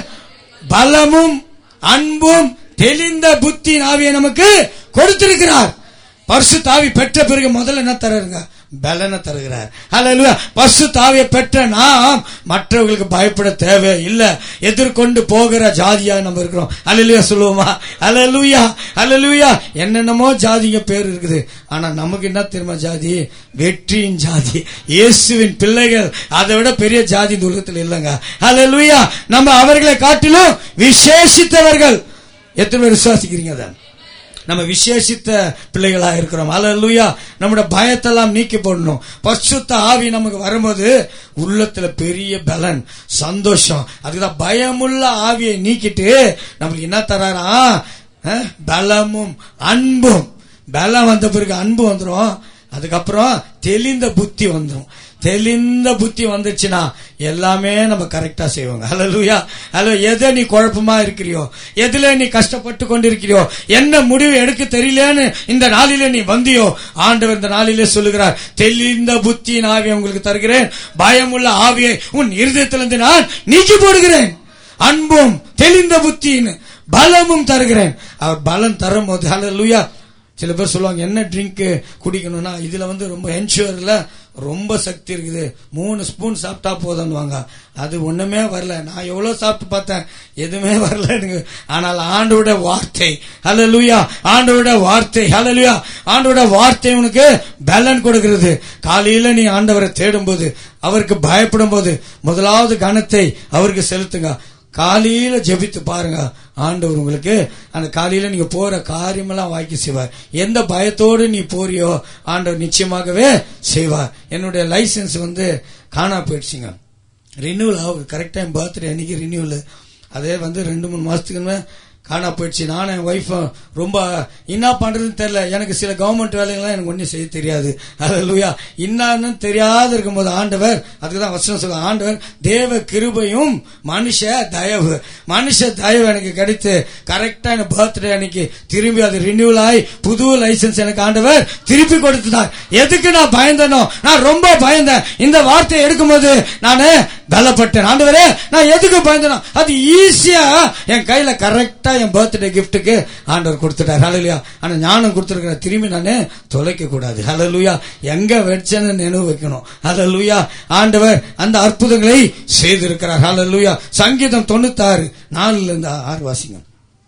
பலமும் அன்பும் தெளிந்த புத்தி ஆவியை நமக்கு கொடுத்திருக்கிறார் பரிசு தாவி பெற்ற பிறகு முதல்ல என்ன தருங்க பலனை தருகிறார் அல்ல பசு தாவியை பெற்ற நாம் மற்றவர்களுக்கு பயப்பட தேவை இல்ல எதிர்கொண்டு போகிற ஜாதியா நம்ம இருக்கிறோம் அல்லலுயா சொல்லுவோமா அல்லலுயா அல்லலுயா என்னென்னமோ ஜாதிங்க பேர் இருக்குது ஆனா நமக்கு என்ன தெரியுமா ஜாதி வெற்றியின் ஜாதி இயேசுவின் பிள்ளைகள் அதை விட பெரிய ஜாதி இந்த உலகத்தில் இல்லைங்க அல்லலுயா நம்ம அவர்களை காட்டிலும் விசேஷித்தவர்கள் எத்தனை பேர் விசுவாசிக்கிறீங்க அதை நம்ம விசேஷித்த பிள்ளைகளா இருக்கிறோம் அல்லேலூயா நம்முடைய பயத்தெல்லாம் நீக்கி போடணும் பரிசுத்த ஆவி நமக்கு வரும்போது உள்ளத்துல பெரிய பலன் சந்தோஷம் அதுக்குதான் பயமுள்ள ஆவியை நீக்கிட்டு நம்மளுக்கு என்ன தராரா அஹ், பலமும் அன்பும் பலம் வந்த பிறகு அன்பு வந்துரும் அதுக்கப்புறம் தெளிந்த புத்தி வந்துரும் தெளிந்த புத்தி வந்துச்சுன்னா எல்லாமே நம்ம கரெக்டா செய்வோங்க ஹalleluya ஹலோ எதை நீ குழப்பமா இருக்கிறியோ எதுல நீ கஷ்டப்பட்டு கொண்டிருக்கிறியோ என்ன முடிவு எடுக்க தெரியலன்னு இந்த நாளிலே நீ வந்தியோ ஆண்டவர் இந்த நாளிலே சொல்லுகிறார் தெளிந்த புத்தியின் ஆவியை உங்களுக்கு தருகிறேன் பயமுள்ள ஆவியை உன் இருதயத்திலிருந்து நான் நீக்கி போடுகிறேன் அன்பும் தெளிந்த புத்தியின் பலமும் தருகிறேன் அவர் பலம் தரும் போது ஹalleluya சில பேர் சொல்லுவாங்க என்ன ட்ரிங்க் குடிக்கணும்னா இதுல வந்து ரொம்ப என்ஷூர்ல ரொம்ப சக்தி இருக்குது மூணு ஸ்பூன் சாப்பிட்டா போதும்னுவாங்க அது ஒண்ணுமே வரல நான் எவ்வளவு சாப்பிட்டு பார்த்தேன் எதுவுமே வரல எனக்கு ஆனால் ஆண்டோட வார்த்தை ஹalleluya ஆண்டோட வார்த்தை ஹalleluya ஆண்டோட வார்த்தை உனக்கு பலன் கொடுக்கிறது காலையில நீ ஆண்டவரை தேடும்போது அவருக்கு பயப்படும் போது முதலாவது கணத்தை அவருக்கு செலுத்துங்க காலையில ஜெபித்து பாருங்க ஆண்டவர் உங்களுக்கு அந்த காலையில நீங்க போற காரியமெல்லாம் வாக்கி செய்வார் எந்த பயத்தோடு நீ போறியோ ஆண்டவர் நிச்சயமாகவே செய்வார் என்னுடைய லைசென்ஸ் வந்து காணா போயிடுச்சுங்க ரினியூவல் ஆகுது கரெக்ட் டைம் பர்த்டே அன்னைக்கு ரினியூவல் அதே வந்து ரெண்டு மூணு மாசத்துக்கு காணா போயிடுச்சு நானும் என் ஒய்ஃபும் ரொம்ப என்ன பண்றதுன்னு தெரியல எனக்கு சில கவர்மெண்ட் வேலைகள்லாம் எனக்கு ஒன்றும் செய்ய தெரியாது அல்லேலூயா என்னன்னு தெரியாத இருக்கும்போது ஆண்டவர் அதுக்கு தான் வசனம் சொல்ல ஆண்டவர் தேவ கிருபையும் மனுஷ தயவு மனுஷ தயவு எனக்கு கிடைத்து கரெக்டா எனக்கு பர்த்டே அன்னைக்கு திரும்பி அது ரினியூவல் ஆகி புது லைசென்ஸ் எனக்கு ஆண்டவர் திருப்பி கொடுத்துட்டார் எதுக்கு நான் பயந்தனோ நான் ரொம்ப பயந்தேன் இந்த வார்த்தையை எடுக்கும்போது நானு பலப்பட்டேன் ஆண்டவரே நான் எதுக்கு பயந்தனோ அது ஈஸியா என் கையில கரெக்டா என் பர்த்டே கிஃப்ட்டுக்கு ஆண்டவர் கொடுத்துட்டார் ஹalleluya ஆனா ஞானம் கொடுத்துருக்கிற திரும்பி நானு தொலைக்க கூடாது ஹalleluya எங்க வச்சேன்னு நினைவு வைக்கணும் ஹalleluya ஆண்டவர் அந்த அற்புதங்களை செய்திருக்கிறார் ஹalleluya சங்கீதம் தொண்ணூத்தாறு நாலுல இருந்து ஆறு வாசிங்க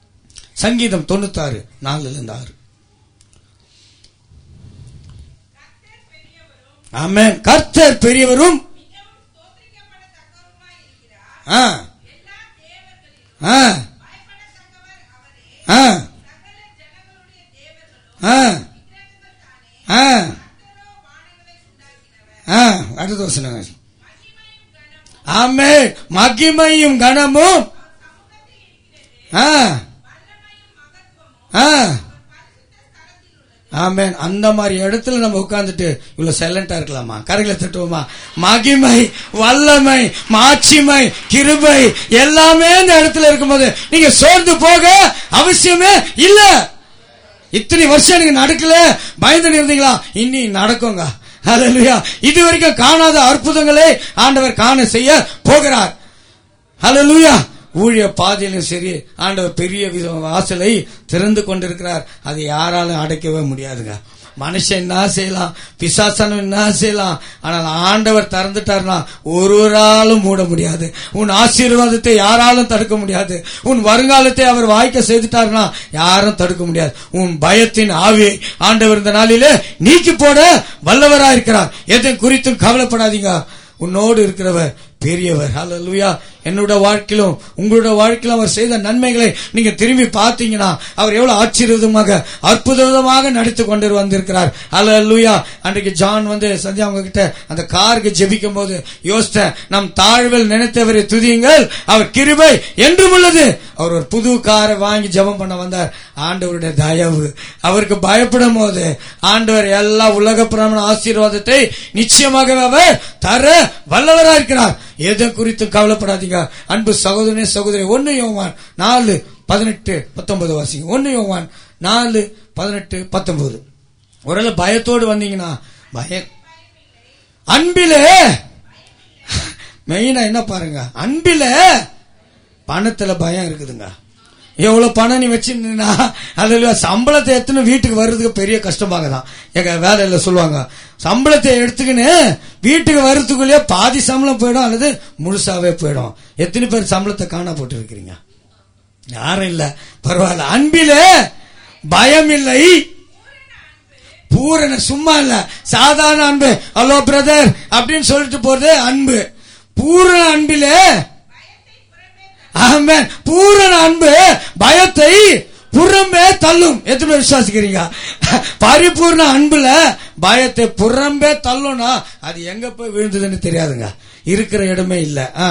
சங்கீதம் தொண்ணூத்தாறு நாலுல இருந்து ஆறு ஆமென் கர்த்தர் பெரியவரும் ஆ ஆ ஆ அடுத்த வசனம் ஆமே மகிமையும் கனமும் ஆ ஆ ஆமென் அந்த மாதிரி இடத்துல நம்ம உட்கார்ந்துட்டு இவ்வளவு சைலண்டா இருக்கலாமா கரைகளை தட்டுவோமா மகிமை வல்லமை மாட்சிமை கிருபை எல்லாமே இந்த இடத்துல இருக்கும்போது நீங்க சோர்ந்து போக அவசியமே இல்ல இத்தனை வருஷம் நீங்க நடக்கல பயந்து இருந்தீங்களா இனி நடக்குங்க ஹalleluya இது வரைக்கும் காணாத அற்புதங்களை ஆண்டவர் காண செய்ய போகிறார் ஹalleluya ஊழிய பாதையிலும் சரி ஆண்டவர் பெரிய வித- வாசலை திறந்து கொண்டிருக்கிறார் அதை யாராலும் அடைக்கவே முடியாதுங்க மனுஷன் என்ன செய்யலாம் பிசாசனம் என்ன செய்யலாம் ஆனால் ஆண்டவர் திறந்துட்டார்னா ஒருவராலும் மூட முடியாது உன் ஆசீர்வாதத்தை யாராலும் தடுக்க முடியாது உன் வருங்காலத்தை அவர் வாய்க்க செய்துட்டார்னா யாரும் தடுக்க முடியாது உன் பயத்தின் ஆவியை ஆண்டவர் இந்த நாளிலே நீக்கி போட வல்லவராயிருக்கிறார் எதை குறித்தும் கவலைப்படாதீங்க உன்னோடு இருக்கிறவர் பெரியவர் ஹalleluya என்னோட வாழ்க்கையிலும் உங்களோட வாழ்க்கையிலும் அவர் செய்த நன்மைகளை நீங்க திரும்பி பார்த்தீங்கன்னா அவர் எவ்வளவு ஆச்சரியமாக அற்புதமாக நடித்து கொண்டு வந்திருக்கிறார் ஹalleluya அன்றைக்கு ஜான் வந்து சந்தியா அவங்க கிட்ட அந்த காருக்கு ஜெபிக்கும் போது யோசித்த நம் தாழ்வில் நினைத்தவரை துதியுங்கள் அவர் கிருபை என்றும் உள்ளது அவர் ஒரு புது காரை வாங்கி ஜெபம் பண்ண வந்தார் ஆண்டவருடைய தயவு அவருக்கு பயப்படும் போது ஆண்டவர் எல்லா உலக பிரமண ஆசீர்வாதத்தை நிச்சயமாக அவர் தர வல்லவரா இருக்கிறார் எதை குறித்து கவலைப்படாதீங்க அன்பு சகோதரனே சகோதரி ஒன்னு யோவான் நாலு பதினெட்டு பத்தொன்பது வாசிங்க ஒன்னு யோவான் நாலு பதினெட்டு பத்தொன்பது ஒருவேளை பயத்தோடு வந்தீங்கன்னா பய அன்பிலே மெயினா என்ன பாருங்க அன்பில பணத்துல பயம் இருக்குதுங்க எவ்வளவு பணம் நீ வச்சிருந்தீங்கன்னா அதுல சம்பளத்தை எடுத்துன்னு வீட்டுக்கு வர்றதுக்கு பெரிய கஷ்டமாக தான் எங்க வேலையில சொல்லுவாங்க சம்பளத்தை எடுத்துக்கின்னு வீட்டுக்கு வர்றதுக்குள்ளேயே பாதி சம்பளம் போயிடும் அல்லது முழுசாவே போயிடும் எத்தனை பேர் சம்பளத்தை காண போட்டு இருக்கிறீங்க யாரும் இல்ல பரவாயில்ல அன்பிலே பயம் இல்லை பூரண சும்மா இல்ல சாதாரண அன்பு ஹலோ பிரதர் அப்படின்னு சொல்லிட்டு போறது அன்பு பூரண அன்பிலே ஆமென் பூரண அன்பு பயத்தை புறம்பே தள்ளும் எத்தனை பேர் விசுவாசிக்கிறீங்க பரிபூர்ண அன்புல பயத்தை புறம்பே தள்ளும்னா அது எங்க போய் விழுந்ததுன்னு தெரியாதுங்க இருக்கிற இடமே இல்ல ஆ.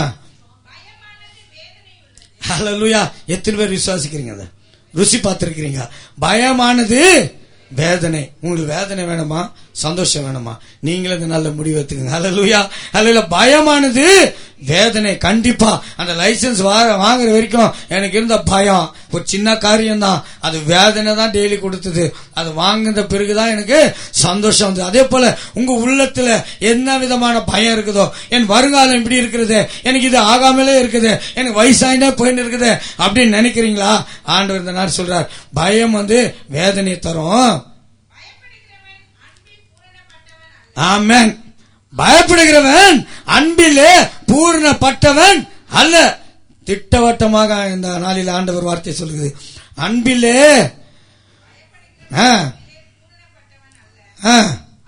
ஹalleluya எத்தனை பேர் விசுவாசிக்கிறீங்க அதை ருசி பார்த்திருக்கிறீங்க பயமானது வேதனை உங்களுக்கு வேதனை வேணுமா சந்தோஷம் வேணுமா நீங்களே இந்த நல்ல முடிவு எடுத்துக்கங்க ஹalleluya ஹalleluya பயமானது வேதனை கண்டிப்பா அந்த லைசென்ஸ் வாங்குற வரைக்கும் எனக்கு இருந்த பயம் ஒரு சின்ன காரியம் தான் அது வேதனை தான் டெய்லி கொடுத்தது அது வாங்கின பிறகுதான் எனக்கு சந்தோஷம் வந்தது அதே போல உங்க உள்ளத்துல என்ன விதமான பயம் இருக்குதோ என் வருங்காலம் இப்படி இருக்குது எனக்கு இது ஆகாமலே இருக்குது எனக்கு வயசாயினே போயின்னு இருக்குது அப்படின்னு நினைக்கிறீங்களா ஆண்டவர் இந்த நாள் சொல்றார் பயம் வந்து வேதனை தரும் ஆமென் பயப்படுகிறவன் அன்பிலே பூர்ணப்பட்டவன் அல்ல திட்டவட்டமாக இந்த நாளில் ஆண்டவர் வார்த்தை சொல்லுகிறது அன்பிலே ஆ, ஆ.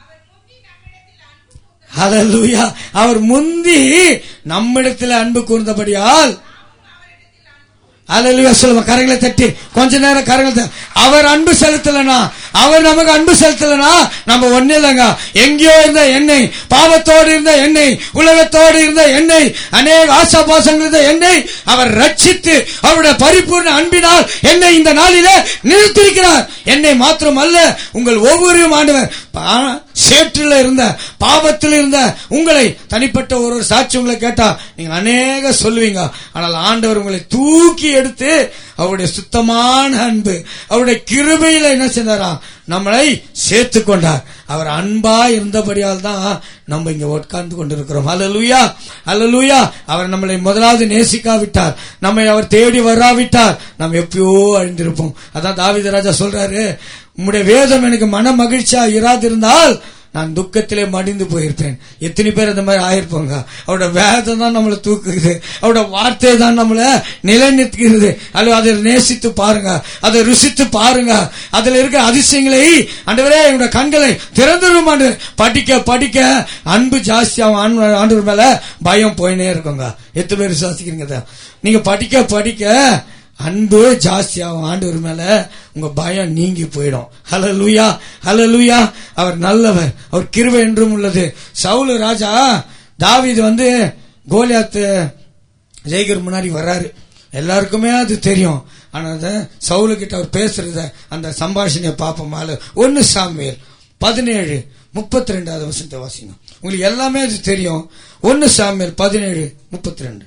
ஹalleluya அவர் முந்தி நம்மிடத்தில் அன்பு கூர்ந்தபடியால் ஹalleluya சொல்லுங்க கரங்களை தட்டி கொஞ்ச நேரம் கரங்களை தட்டி. அவர் அன்பு செலுத்தலனா அவர் நமக்கு அன்பு செலுத்தலனா நம்ம ஒண்ணு இல்லைங்க எங்கேயோ இருந்த எண்ணெய் பாவத்தோடு இருந்த எண்ணெய் உலகத்தோடு இருந்த எண்ணெய் அநேக ஆசாபாசங்கள் இருந்த எண்ணெய் அவர் ரட்சித்து அவருடைய பரிபூர்ண அன்பினால் என்னை இந்த நாளிலே நிறுத்திருக்கிறார் என்னை மாத்திரம் அல்ல உங்கள் ஒவ்வொரு ஆண்டவர் பா- சேற்றில் இருந்த பாவத்தில் இருந்த உங்களை தனிப்பட்ட ஒரு ஒரு சாட்சி உங்களை கேட்டா நீங்க அநேக சொல்லுவீங்க ஆனால் ஆண்டவர் உங்களை தூக்கி எடுத்து அவருடைய சுத்தமான அன்பு அவருடைய கிருபையில என்ன செய்தாராம் நம்மளை சேர்த்து கொண்டார் அவர் அன்பா இருந்தபடியால் தான் நம்ம இங்க உட்கார்ந்து கொண்டிருக்கிறோம் அல்லலுயா அல்லலுயா அவர் நம்மளை முதலாவது நேசிக்காவிட்டார் நம்மை அவர் தேடி வராவிட்டார் நாம் எப்பயோ அழிந்திருப்போம் அதான் தாவீது ராஜா சொல்றாரு உம்முடைய வேதம் எனக்கு மன மகிழ்ச்சியா இராதிருந்தால் நான் துக்கத்திலே மடிந்து போயிருப்பேன் எத்தனை பேர் அந்த மாதிரி ஆயிருப்பாங்க அவரோட வேதம் தான் நம்மளை தூக்குகிறது அவரோட வார்த்தை தான் நம்மளை நிலைநிறுத்துகிறது அல்லது அதை நேசித்து பாருங்க அதை ருசித்து பாருங்க அதுல இருக்கிற அதிசயங்களை ஆண்டவரே என்னோட கண்களை திறந்துடும் ஆண்டு படிக்க படிக்க அன்பு ஜாஸ்தியாகும் ஆண்டு- ஆண்டவர் மேல பயம் போயினே இருக்குங்க எத்தனை பேர் விசுவாசிக்கிறீங்க இதை? நீங்க படிக்க படிக்க அன்பு ஜாஸ்தியாகும் ஆண்டவர் மேல உங்க பயம் நீங்கி போயிடும் ஹalleluya ஹalleluya அவர் நல்லவர் அவர் கிருபை என்றும் உள்ளது சவுல் ராஜா தாவீது வந்து கோலியாத்து ஜெயிக்கிற முன்னாடி வர்றாரு எல்லாருக்குமே அது தெரியும் ஆனா அந்த சவுலு கிட்ட அவர் பேசுறத அந்த சம்பாஷணையை பார்ப்போம் ஒன்னு சாமியல் பதினேழு முப்பத்தி ரெண்டாவது வசனத்தை வாசிங்க உங்களுக்கு எல்லாமே அது தெரியும் ஒன்னு சாமியல் பதினேழு முப்பத்தி ரெண்டு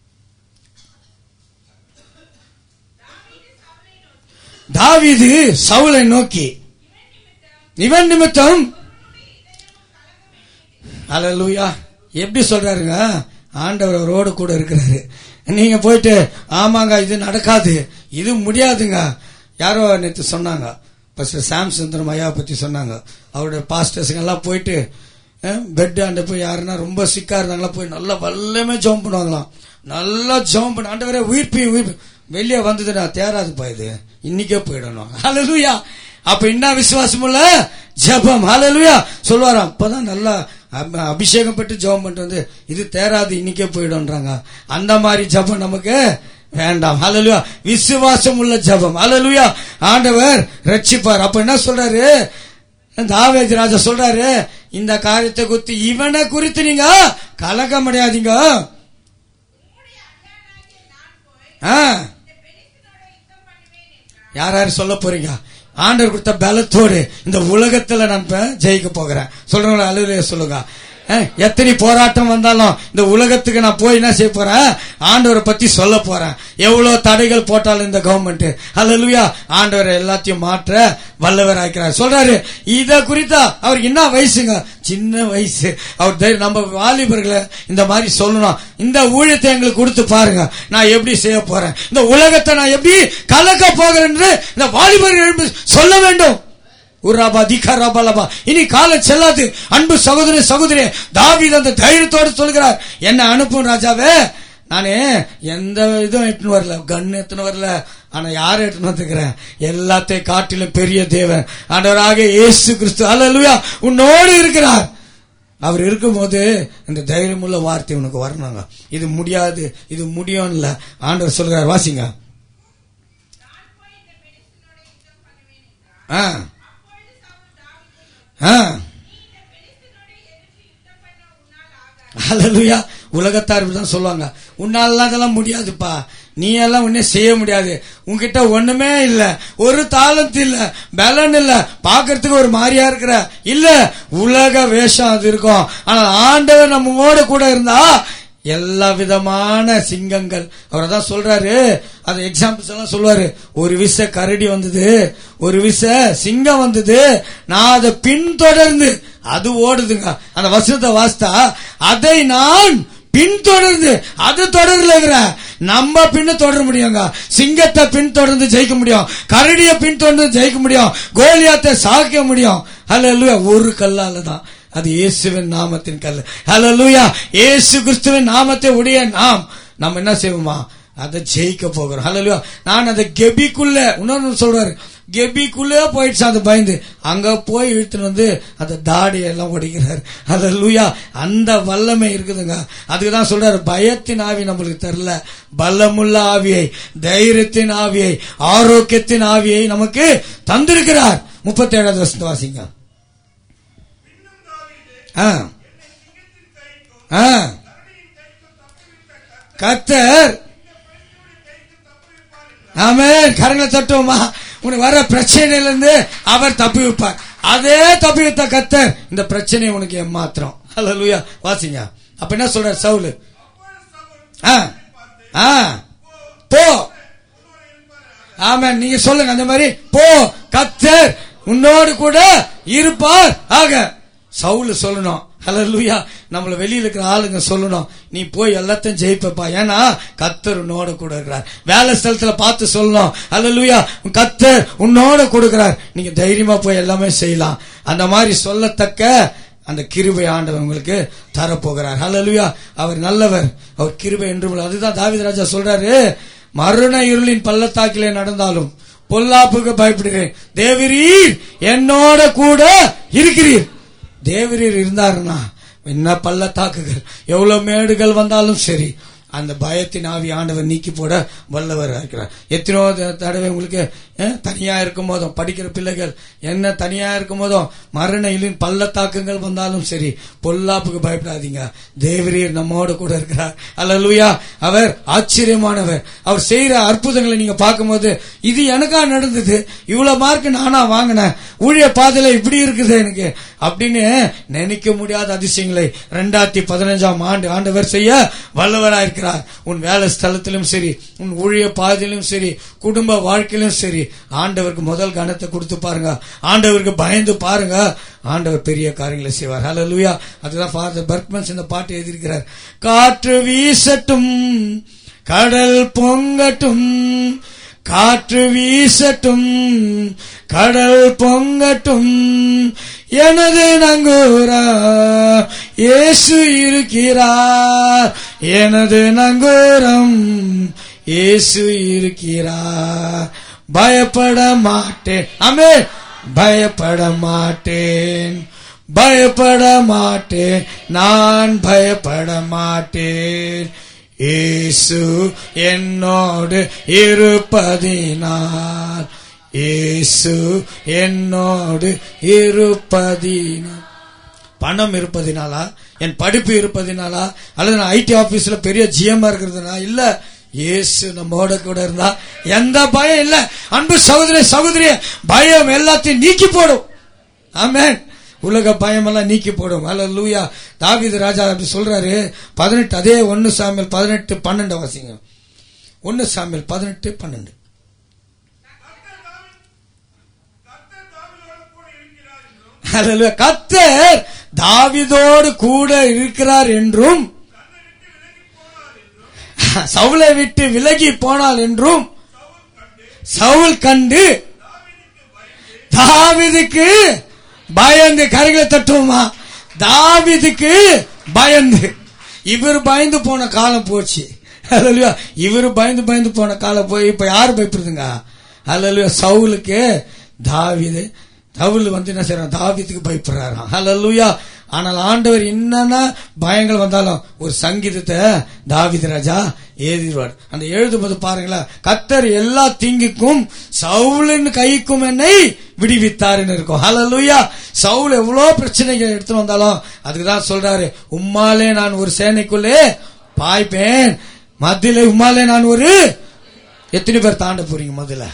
தாவீது சவுலை நோக்கி இவன் நிமித்தம் அல்லேலூயா எப்படி சொல்றாருங்க ஆண்டவர் அவரோடு கூட இருக்கிறாரு நீங்க போயிட்டு ஆமாங்க இது நடக்காது இது முடியாதுங்க யாரோ நேற்று சொன்னாங்க பஸ்டர் சாம் சுந்தரம் ஐயா பத்தி சொன்னாங்க அவருடைய பாஸ்டர்ஸுங்க எல்லாம் போயிட்டு பெட் ஆண்ட போய் யாருன்னா ரொம்ப சிக்கா இருந்தாங்களா போய் நல்லா வல்லமே ஜோம் பண்ணுவாங்களாம் நல்லா ஜோம் பண்ண ஆண்டவரே உயிர்ப்பி உயிர்ப்பி வெளியே வந்ததுன்னா தேராதுப்பா இது இன்னைக்கே போயிடணும் ஹalleluya அப்ப என்ன விசுவாசம் உள்ள ஜெபம் ஹalleluya சொல்வாராம் அப்பதான் நல்லா அப- அபிஷேகம் பெற்று ஜெபம் பண்ணிட்டு வந்து இது தேராது இன்னைக்கே போயிடும்ன்றாங்க அந்த மாதிரி ஜெபம் நமக்கு வேண்டாம் ஹalleluya விசுவாசம் உள்ள ஜெபம் ஹalleluya ஆண்டவர் ரட்சிப்பார் அப்ப என்ன சொல்றாரு தாவேஜ் ராஜா சொல்றாரு இந்த காரியத்தை குறித்து இவனை குறித்து நீங்க கலக்கம் அடையாதீங்க ஆ. யார் யார் சொல்ல போறீங்க ஆண்டவர் கொடுத்த பலத்தோடு இந்த உலகத்துல நான் இப்ப ஜெயிக்க போகிறேன் சொல்றவங்க அலுவலைய சொல்லுங்க அஹ், எத்தனை போராட்டம் வந்தாலும் இந்த உலகத்துக்கு நான் போய் என்ன செய்ய போறேன் ஆண்டவரை பத்தி சொல்ல போறேன் எவ்வளவு தடைகள் போட்டாலும் இந்த கவர்மெண்ட் அல்லலுயா ஆண்டவரை எல்லாத்தையும் மாற்ற வல்லவர் ஆக்கிறார் சொல்றாரு இத குறித்தா அவருக்கு என்ன வயசுங்க சின்ன வயசு அவர் தைரியம் நம்ம வாலிபர்களை இந்த மாதிரி சொல்லணும் இந்த ஊழியத்தை எங்களுக்கு கொடுத்து பாருங்க நான் எப்படி செய்ய போறேன் இந்த உலகத்தை நான் எப்படி கலக்க போகிறேன் என்று இந்த வாலிபர்கள் எழும்பி சொல்ல வேண்டும் உராபா திகாராபாலபா இனி காலம் செல்லாது அன்பு சகோதரி சகோதரி தாவீது அந்த தைரியத்தோடு சொல்கிறார் என்ன அனுப்பும் ராஜாவே நானே எந்த இதுவும் எட்டுன்னு வரல கன் எத்துன்னு வரல ஆனா யாரை எட்டுன்னு வந்துக்கிறேன் எல்லாத்தையும் காட்டிலும் பெரிய தேவன் ஆண்டவராக இயேசு கிறிஸ்து அல்லேலூயா உன்னோடு இருக்கிறார் அவர் இருக்கும்போது இந்த தைரியமுள்ள வார்த்தை உனக்கு வரணுங்க இது முடியாது இது முடியும் இல்ல ஆண்டவர் சொல்கிறார் வாசிங்க ஆ ஆ ஹalleluya உலகத்தார் தான் சொல்லுவாங்க உன்னால அதெல்லாம் முடியாதுப்பா நீ எல்லாம் ஒன்னும் செய்ய முடியாது உன்கிட்ட ஒண்ணுமே இல்ல ஒரு தாளத்து இல்ல பலன் இல்ல பாக்குறதுக்கு ஒரு மாதிரியா இருக்கிற இல்ல உலக வேஷம் அது இருக்கும் ஆனா ஆண்டவர் நம்மோட கூட இருந்தா எல்லா விதமான சிங்கங்கள் அவர் தான் சொல்றாரு அது எக்ஸாம்பிள்ஸ் எல்லாம் சொல்லுவாரு ஒரு விச கரடி வந்தது ஒரு விச சிங்கம் வந்தது நான் அதை பின்தொடர்ந்து அது ஓடுதுங்க அந்த வசனத்தை வாசித்தா அதை நான் பின்தொடர்ந்து அது தொடரல நம்ம பின்ன தொடர முடியுங்க சிங்கத்தை பின்தொடர்ந்து ஜெயிக்க முடியும் கரடியை பின்தொடர்ந்து ஜெயிக்க முடியும் கோலியாத்தை சாக்க முடியும் அல்ல ஒரு கல்லால தான் அது இயேசுவின் நாமத்தின் கல் ஹalleluya இயேசு கிறிஸ்துவின் நாமத்தை உடைய நாம் நம்ம என்ன செய்வோமா அதை ஜெயிக்க போகிறோம் ஹalleluya நான் அந்த கெபிக்குள்ள இன்னொன்னு சொல்றாரு கெபிக்குள்ளே போயிடுச்சு அது பயந்து அங்க போய் இழுத்துன்னு வந்து அந்த தாடியை எல்லாம் ஒடிக்கிறார் ஹalleluya அந்த வல்லமை இருக்குதுங்க அதுக்கு தான் சொல்றாரு பயத்தின் ஆவி நம்மளுக்கு தரல பலமுள்ள ஆவியை தைரியத்தின் ஆவியை ஆரோக்கியத்தின் ஆவியை நமக்கு தந்திருக்கிறார் முப்பத்தி ஏழாவது வருஷத்து வாசிங்க ஆ ஆ கத்தர் ஆமே கரங்களை தட்டுவோமா உனக்கு வர பிரச்சனையில இருந்து அவர் தப்பி வைப்பார் அதே தப்பி வைத்த கத்தர் இந்த பிரச்சனையை உனக்கு ஏமாத்திரம் ஹalleluya வாசிங்க அப்ப என்ன சொல்றார் சவுல் ஆ ஆ போ ஆமா நீங்க சொல்லுங்க அந்த மாதிரி போ கத்தர் உன்னோடு கூட இருப்பார் ஆக சவுல் சொல்லணும் ஹalleluya நம்மள வெளியில இருக்கிற ஆளுங்க சொல்லணும் நீ போய் எல்லாத்தையும் ஜெயிப்பப்பா ஏன்னா கத்தர் உன்னோட கூட இருக்கிறார் வேலை ஸ்தலத்துல பார்த்து சொல்லணும் ஹalleluya கத்தர் உன்னோட கொடுக்கிறார் நீங்க தைரியமா போய் எல்லாமே செய்யலாம் அந்த மாதிரி சொல்லத்தக்க அந்த கிருபை ஆண்டவர் உங்களுக்கு தரப்போகிறார் ஹalleluya அவர் நல்லவர் அவர் கிருபை என்றும் உள்ளவர். அதுதான் தாவீது ராஜா சொல்றாரு மரண இருளின் பள்ளத்தாக்கிலே நடந்தாலும் பொல்லாப்புக்கு பயப்படுகிறேன் தேவரீர் என்னோட கூட இருக்கிறீர் தேவரீர் இருந்தாருன்னா என்ன பள்ளத்தாக்குகள் எவ்வளவு மேடுகள் வந்தாலும் சரி அந்த பயத்தின் ஆவி ஆண்டவர் நீக்கி போட வல்லவர் இருக்கிறார் எத்தனையோ த- தடவை உங்களுக்கு அஹ், தனியா இருக்கும் போதும் படிக்கிற பிள்ளைகள் என்ன தனியா இருக்கும் போதும் மரண இலின் பள்ளத்தாக்கங்கள் வந்தாலும் சரி பொல்லாப்புக்கு பயப்படாதீங்க தேவரீர் நம்மோடு கூட இருக்கிறார் அல்லேலூயா அவர் ஆச்சரியமானவர் அவர் செய்யற அற்புதங்களை நீங்க பார்க்கும்போது இது எனக்கா நடந்தது இவ்வளவு மார்க் நானா வாங்கினேன் ஊழிய பாதையில இப்படி இருக்குது எனக்கு அப்படின்னு நினைக்க முடியாத அதிசயங்களை ரெண்டாயிரத்தி பதினஞ்சாம் ஆண்டு ஆண்டவர் செய்ய வல்லவராயிருக்கிறார் உன் வேலை ஸ்தலத்திலும் சரி உன் ஊழிய பாதையிலும் சரி குடும்ப வாழ்க்கையிலும் சரி ஆண்டவருக்கு முதல் கனத்தை கொடுத்து பாருங்க ஆண்டவருக்கு பயந்து பாருங்க ஆண்டவர் பெரிய காரியங்களை செய்வார் ஹalleluya அதுதான் ஃபாதர் பர்க்மன்ஸ் இந்த பாட்டு எழுதியிருக்கிறார் காற்று வீசட்டும் கடல் பொங்கட்டும் காற்று வீசட்டும் கடல் பொங்கட்டும் எனது நங்கூரா இயேசு இருக்கிறார் எனது நங்கூரம் இயேசு இருக்கிறார் பயப்பட மாட்டேன் ஆமே பயப்பட மாட்டேன் பயப்பட மாட்டேன் நான் பயப்பட மாட்டேன் இயேசு என்னோடு இருப்பதினால் இயேசு என்னோடு இருப்பதினால் பணம் இருப்பதினாலா என் படிப்பு இருப்பதினாலா அல்லது நான் ஐடி ஆபீஸ்ல பெரிய ஜிஎம் இருக்கிறதுனா இல்ல இயேசு நம்மோட கூட இருந்தா எந்த பயம் இல்ல அன்பு சகோதரி சகோதரிய பயம் எல்லாத்தையும் நீக்கி போடும் ஆமென் உலக பயம் எல்லாம் நீக்கி போடும் அல்ல லூயா தாவீது ராஜா அப்படி சொல்றாரு பதினெட்டு அதே ஒன்னு சாமியல் பதினெட்டு பன்னெண்டு வாசிங்க ஒன்னு சாமியல் பதினெட்டு பன்னெண்டு அல்லேலூயா. கர்த்தர் தாவீதோடு கூட இருக்கிறார் என்றும் சவுலை விட்டு விலகி போனால் என்றும் சவுல் கண்டு தாவீதுக்கு பயந்து கரைகளை தட்டுவோமா தாவீதுக்கு பயந்து இவர் பயந்து போன காலம் போச்சு அல்லா இவர் பயந்து பயந்து போன காலம் போய் இப்ப யாரு பயப்படுதுங்க அல்லா சவுலுக்கு தாவீது சவுல் வந்து என்ன செய்யறான் தாவீதுக்கு பயப்படுறாராம் அல்லா ஆனால் ஆண்டவர் என்னன்னா பயங்கள் வந்தாலும் ஒரு சங்கீதத்தை தாவீது ராஜா எழுதிடுவார் அந்த எழுதும்போது பாருங்களேன் கத்தர் எல்லா தீங்குக்கும் சவுலின் கைக்கும் என்னை விடுவித்தாருன்னு இருக்கும் ஹalleluya சவுல் எவ்வளவு பிரச்சனைகள் எடுத்து வந்தாலும் அதுக்கு தான் சொல்றாரு உம்மாலே நான் ஒரு சேனைக்குள்ளே பாய்ப்பேன் மத்தியில உம்மாலே நான் ஒரு எத்தனை பேர் தாண்ட போறீங்க முதல்ல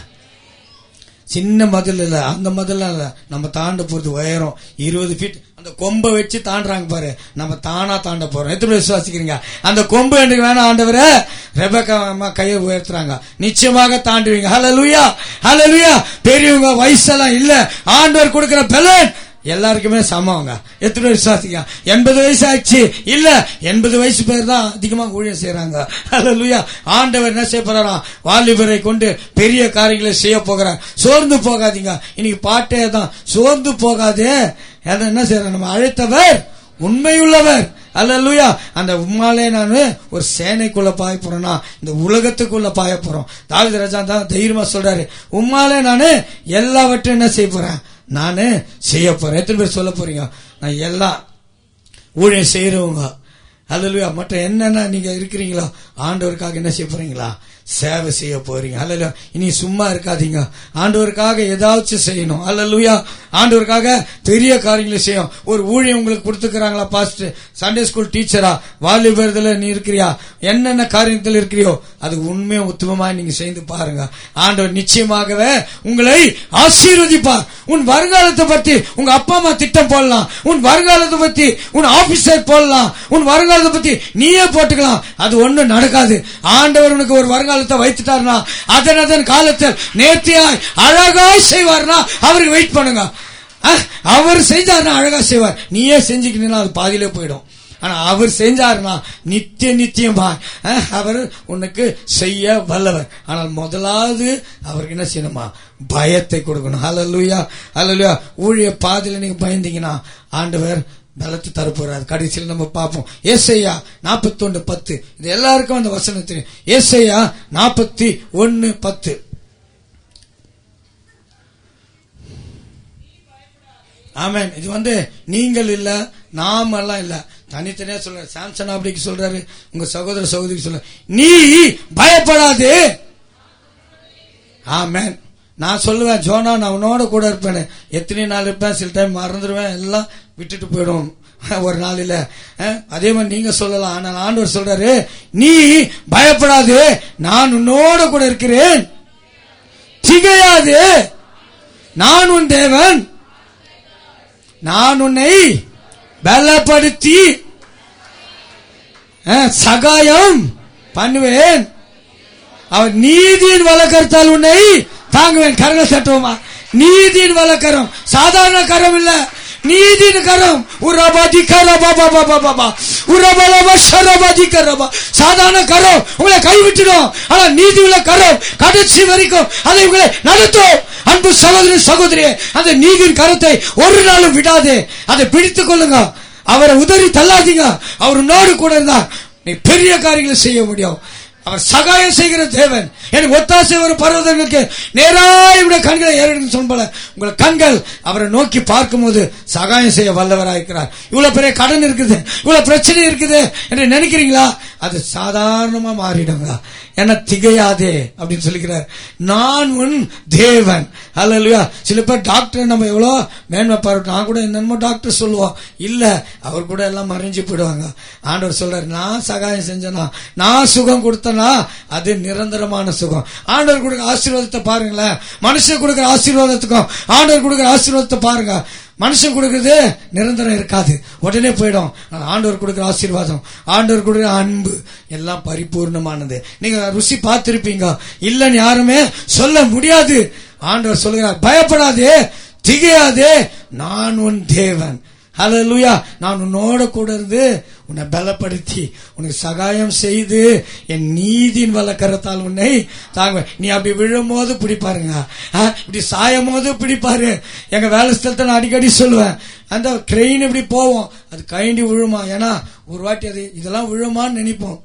சின்ன மதில் இல்ல அந்த மதில் இல்ல நம்ம தாண்ட போறது உயரம் இருபது ஃபீட் அந்த கொம்பை வச்சு தாண்டுறாங்க பாரு நம்ம தானா தாண்ட போறோம் எத்தனை பேர் விசுவாசிக்கிறீங்க அந்த கொம்பு எனக்கு வேணாம் ஆண்டவரே ரெபக்கா அம்மா கையை உயர்த்துறாங்க நிச்சயமாக தாண்டுவீங்க ஹalleluya ஹalleluya பெரியவங்க வயசெல்லாம் இல்ல ஆண்டவர் கொடுக்கிற பலன் எல்லாருக்குமே சமங்க எத்தனை பேர் விசுவாசிங்க எண்பது வயசு ஆச்சு இல்ல எண்பது வயசு பேர் தான் அதிகமா ஊழியம் செய்யறாங்க அல்லா ஆண்டவர் என்ன செய்ய போறாராம் வாலிபரை கொண்டு பெரிய காரியங்களை செய்ய போகிறார் சோர்ந்து போகாதீங்க இன்னைக்கு பாட்டே தான் சோர்ந்து போகாதே அதை என்ன செய்யறோம் நம்ம அழைத்தவர் உண்மையுள்ளவர் அல்லா அந்த உம்மாலே நான் ஒரு சேனைக்குள்ள பாய போறேன்னா இந்த உலகத்துக்குள்ள பாய போறோம் தாவித ராஜா தான் தைரியமா சொல்றாரு உம்மாலே நானு எல்லாவற்றையும் என்ன செய்ய போறேன் நானு செய்ய போறேன் எத்தனை பேர் சொல்ல போறீங்க நான் எல்லாம் ஊழியம் செய்யறவங்க அல்லா மற்ற என்னென்ன நீங்க இருக்கிறீங்களோ ஆண்டவருக்காக என்ன செய்ய போறீங்களா சேவை செய்ய போறீங்க அல்ல இனி சும்மா இருக்காதீங்க ஆண்டவருக்காக ஏதாச்சும் செய்யணும் அல்லலுயா ஆண்டவருக்காக பெரிய காரியங்களை செய்யும் ஒரு ஊழியம் உங்களுக்கு கொடுத்துக்கிறாங்களா பாஸ்ட் சண்டே ஸ்கூல் டீச்சரா வாலிபர்ல நீ இருக்கிறியா என்னென்ன காரியத்தில் இருக்கிறியோ அது உண்மையா உத்தமமா நீங்க செய்து பாருங்க ஆண்டவர் நிச்சயமாகவே உங்களை ஆசீர்வதிப்பார் உன் வருங்காலத்தை பத்தி உங்க அப்பா அம்மா திட்டம் போடலாம் உன் வருங்காலத்தை பத்தி உன் ஆபீசர் போடலாம் உன் வருங்காலத்தை பத்தி நீயே போட்டுக்கலாம் அது ஒண்ணும் நடக்காது ஆண்டவர் உனக்கு ஒரு வருங்காலத்தை வைத்துட்டார்னா அதன் அதன் காலத்தில் நேர்த்தியாய் அழகாய் செய்வார்னா அவருக்கு வெயிட் பண்ணுங்க அஹ், அவர் செஞ்சாருன்னா அழகா செய்வார் நீயே செஞ்சுக்கிட்டீங்கன்னா அது பாதியிலே போயிடும் ஆனா அவர் செஞ்சாருன்னா நித்திய நித்தியமா அஹ், அவர் உனக்கு செய்ய வல்லவர் ஆனால் முதலாவது அவருக்கு என்ன செய்யணுமா பயத்தை கொடுக்கணும் ஹalleluya ஹalleluya ஊழிய பாதையில நீங்க பயந்தீங்கன்னா ஆண்டவர் பலத்தை தரப்போறாரு கடைசியில் நம்ம பார்ப்போம் ஏசையா நாற்பத்தி ஒன்று பத்து இது எல்லாருக்கும் அந்த வசனம் தெரியும் ஏசையா நாற்பத்தி ஒன்னு பத்து ஆமென் இது வந்து நீங்கள் இல்ல நாம எல்லாம் இல்ல தனித்தனியா சொல்றாரு சாம்சன் அப்படிக்கு சொல்றாரு உங்க சகோதர சகோதரி சொல்ற நீ பயப்படாதே ஆமென் நான் சொல்லுவேன் ஜோனா நான் உன்னோட கூட இருப்பேன் எத்தனை நாள் இருப்பேன் சில டைம் மறந்துடுவேன் எல்லாம் விட்டுட்டு போயிடும் ஒரு நாளில அஹ், அதே மாதிரி நீங்க சொல்லலாம் ஆனால் ஆண்டவர் சொல்றாரு நீ பயப்படாது நான் உன்னோட கூட இருக்கிறேன் திகையாது நான் உன் தேவன் நான் உன்னை பலப்படுத்தி அஹ், சகாயம் பண்ணுவேன் அவர் நீதியின் வழக்கத்தால் உன்னை தாங்குவேன் கரங்களை சட்டுவோமா நீதியின் வழக்கரம் சாதாரண கரம் இல்ல நீதியின் கரம் உரபாதி கரபா பாபா பாபா பா உரபலபா ஷரபாதி கரபா சாதாரண கரம் உங்களை கைவிட்டுடும் ஆனா நீதி உள்ள கரம் கடைசி வரைக்கும் அதை உங்களை நடத்தும் அன்பு சகோதரி சகோதரியே அந்த நீதியின் கரத்தை ஒரு நாளும் விடாதே அதை பிடித்துக் கொள்ளுங்க அவரை உதறி தள்ளாதீங்க அவர் உன்னோடு கூட இருந்தா நீ பெரிய காரியங்களை செய்ய முடியும் அவர் சகாயம் செய்கிற தேவன் எனக்கு ஒத்தாசை வரும் பர்வதங்களுக்கு நேராய் உடைய கண்களை ஏறிடும் சொல்ல உங்கள் கண்கள் அவரை நோக்கி பார்க்கும்போது சகாயம் செய்ய வல்லவராயிருக்கிறார் இவ்வளவு பெரிய கடன் இருக்குது இவ்வளவு பிரச்சனை இருக்குது என்று நினைக்கிறீங்களா அது சாதாரணமா மாறிடுங்க என திகையாதே அப்படின்னு சொல்லிக்கிறார் நான் உன் தேவன் அல்லா சில பேர் டாக்டர் நம்ம எவ்வளோ மேன்மை பாரு நான் கூட என்னமோ டாக்டர் சொல்லுவோம் இல்ல அவர் கூட எல்லாம் மறைஞ்சு போயிடுவாங்க ஆண்டவர் சொல்றாரு நான் சகாயம் செஞ்சனா நான் சுகம் கொடுத்தனா அது நிரந்தரமான சுகம் ஆண்டவர் கொடுக்குற ஆசீர்வாதத்தை பாருங்களேன் மனுஷன் கொடுக்குற ஆசீர்வாதத்துக்கும் ஆண்டவர் கொடுக்குற ஆசீர்வாதத்தை பாருங்க மனுஷன் கொடுக்கறது நிரந்தரம் இருக்காது உடனே போயிடும் ஆனா ஆண்டவர் கொடுக்கிற ஆசீர்வாதம் ஆண்டவர் கொடுக்கிற அன்பு எல்லாம் பரிபூர்ணமானது நீங்க ருசி பார்த்திருப்பீங்க இல்லைன்னு யாருமே சொல்ல முடியாது ஆண்டவர் சொல்லுகிறார் பயப்படாதே திகையாதே நான் உன் தேவன் ஹalleluya நான் உன்னோட கூட இருந்து உன்னை பலப்படுத்தி உனக்கு சகாயம் செய்து என் நீதியின் வல்லக்கரத்தால் உன்னை தாங்க நீ அப்படி விழும்போது பிடிப்பாருங்க ஆ, இப்படி சாயும் போது பிடிப்பாரு எங்க வேலை ஸ்தலத்தை நான் அடிக்கடி சொல்லுவேன் அந்த கிரெயின் இப்படி போவோம் அது கைண்டி விழுமா ஏன்னா ஒரு வாட்டி அது இதெல்லாம் விழுமான்னு நினைப்போம்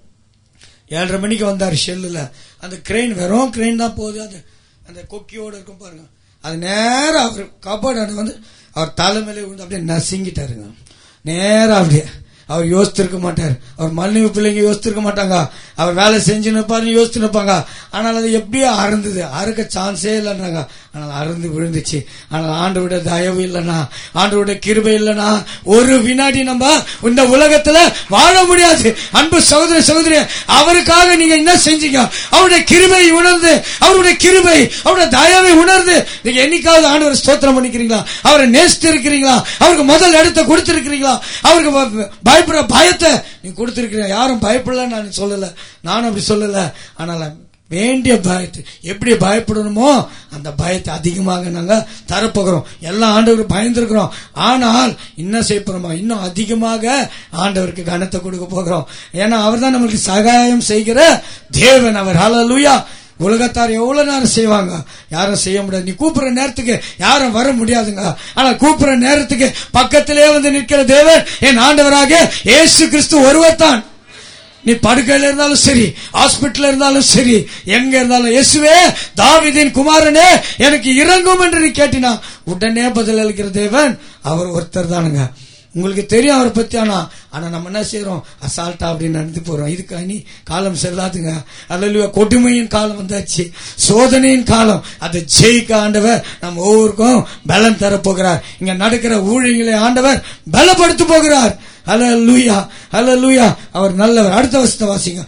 ஏழரை மணிக்கு வந்தார் ஷெல்லுல அந்த கிரெயின் வெறும் கிரெயின் தான் போகுது அது அந்த கொக்கியோட இருக்கும் பாருங்க அது நேரா அவர் கபோர்டு வந்து அவர் தலைமையில விழுந்து அப்படியே நசுங்கிட்டாருங்க நேரா அப்படியே அவர் யோசித்திருக்க மாட்டார் அவர் மனைவி பிள்ளைங்க யோசித்திருக்க மாட்டாங்க அவர் வேலை செஞ்சு நிற்பாருன்னு யோசிச்சு நிற்பாங்க ஆனால் அது எப்படியோ அறந்தது அறுக்க சான்ஸே இல்லைன்றாங்க ஆனால் அறந்து விழுந்துச்சு ஆனால் ஆண்டவருடைய தயவு இல்லைனா ஆண்டவருடைய கிருபை இல்லைனா ஒரு வினாடி நம்ம இந்த உலகத்துல வாழ முடியாது அன்பு சகோதர சகோதரி அவருக்காக நீங்க என்ன செஞ்சீங்க அவருடைய கிருபை உணர்ந்து அவருடைய கிருபை அவருடைய தயவை உணர்ந்து நீங்க என்னைக்காவது ஆண்டவர் ஸ்தோத்திரம் பண்ணிக்கிறீங்களா அவரை நேசித்து இருக்கிறீங்களா அவருக்கு முதல் இடத்தை கொடுத்திருக்கிறீங்களா அவருக்கு ப- பயப்படுற பயத்தை நீ கொடுத்திருக்கிறீங்க யாரும் பயப்படல நான் சொல்லல நானும் அப்படி சொல்லல ஆனால் வேண்டிய பயத்தை எப்படி பயப்படணுமோ அந்த பயத்தை அதிகமாக நாங்க தரப்போகிறோம் எல்லா ஆண்டவருக்கு பயந்துருக்கிறோம் ஆனால் என்ன செய்ய போறோமா இன்னும் அதிகமாக ஆண்டவருக்கு கனத்தை கொடுக்க போகிறோம் ஏன்னா அவர் தான் நம்மளுக்கு சகாயம் செய்கிற தேவன் அவர் ஹalleluya உலகத்தார் எவ்வளவு நேரம் செய்வாங்க யாரும் செய்ய முடியாது நீ கூப்பிடுற நேரத்துக்கு யாரும் வர முடியாதுங்க ஆனா கூப்பிடுற நேரத்துக்கு பக்கத்திலே வந்து நிற்கிற தேவன் என் ஆண்டவராக இயேசு கிறிஸ்து ஒருவர் தான் நீ படுக்கையில இருந்தாலும் சரி ஹாஸ்பிட்டல் இருந்தாலும் சரி எங்க இருந்தாலும் இயேசுவே தாவீதின் குமாரனே எனக்கு இறங்கும் என்று நீ கேட்டினா உடனே பதில் அளிக்கிற தேவன் அவர் ஒருத்தர் தானுங்க உங்களுக்கு தெரியும் அவரை பத்தி ஆனா ஆனா நம்ம என்ன செய்யறோம் அசால்ட்டா அப்படின்னு நடந்து போறோம் இதுக்கு அணி காலம் செல்லாதுங்க அல்ல கொடுமையின் காலம் வந்தாச்சு சோதனையின் காலம் அதை ஜெயிக்க ஆண்டவர் நம்ம ஒவ்வொருக்கும் பலம் தர போகிறார் இங்க நடக்கிற ஊழியர்களை ஆண்டவர் பலப்படுத்த போகிறார் ஹalleluya ஹalleluya அவர் நல்லவர் அடுத்த வருஷத்தை வாசிங்க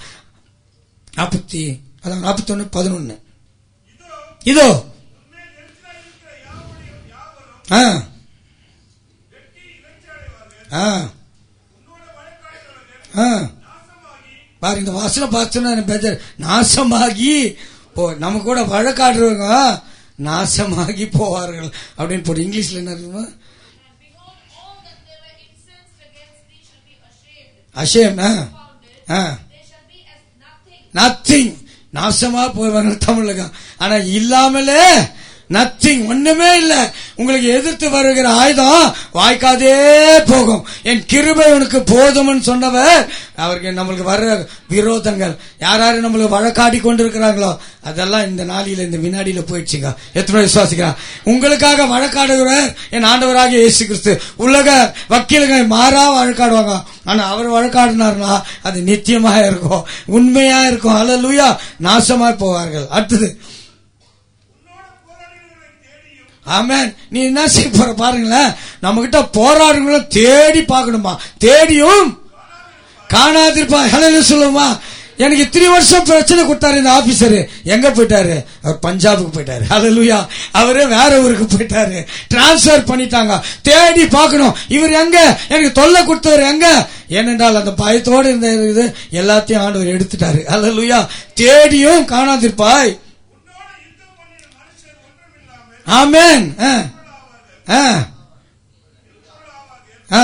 நாற்பத்தி அதான் நாற்பத்தொன்னு பதினொன்னு இதோ ஆ ஆ ஆ பாரு இந்த வாசனை பார்த்தோன்னா எனக்கு பேஜர் நாசமாகி போ நம்ம கூட வழக்காடுறவங்க நாசமாகி போவார்கள் அப்படின்னு போட்டு இங்கிலீஷ்ல என்ன இருக்குமா Behold, all that they were incensed against thee shall be ashamed. அஷேம் ah ah They shall be as nothing. Nothing நாசமா போவாங்க தமிழுங்க ஆனா இல்லாமலே நத்திங் ஒண்ணுமே இல்ல உங்களுக்கு எதிர்த்து வருகிற ஆயுதம் வாய்க்காதே போகும் என் கிருபை உனக்கு போதும்னு சொன்னவர் அவருக்கு நம்மளுக்கு வர்ற விரோதங்கள் யார் யாரு நம்மளுக்கு வழக்காடி கொண்டிருக்கிறாங்களோ அதெல்லாம் இந்த நாளில இந்த வினாடியில போயிடுச்சுங்க எத்தனை விசுவாசிக்கிறா உங்களுக்காக வழக்காடுகிறவர் என் ஆண்டவராக இயேசு கிறிஸ்து உலக வக்கீல்கள் மாறா வழக்காடுவாங்க ஆனா அவர் வழக்காடினார்னா அது நித்தியமா இருக்கும் உண்மையா இருக்கும் அல்ல நாசமா போவார்கள் அடுத்தது ஆமென் நீ என்ன செய்ய போற பாருங்களேன் நம்ம கிட்ட போராடுங்களும் தேடி பார்க்கணுமா தேடியும் காணாதிருப்பா ஹலோ சொல்லுமா எனக்கு இத்தனை வருஷம் பிரச்சனை கொடுத்தாரு இந்த ஆபீசர் எங்க போயிட்டாரு அவர் பஞ்சாபுக்கு போயிட்டாரு ஹalleluya அவரே வேற ஊருக்கு போயிட்டாரு டிரான்ஸ்ஃபர் பண்ணிட்டாங்க தேடி பார்க்கணும் இவர் எங்க எனக்கு தொல்லை கொடுத்தவர் எங்க ஏனென்றால் அந்த பயத்தோடு இருந்த இது எல்லாத்தையும் ஆண்டவர் எடுத்துட்டாரு ஹalleluya தேடியும் காணாதிருப்பாய் ஆமென் ஆ. ஆ. ஆ.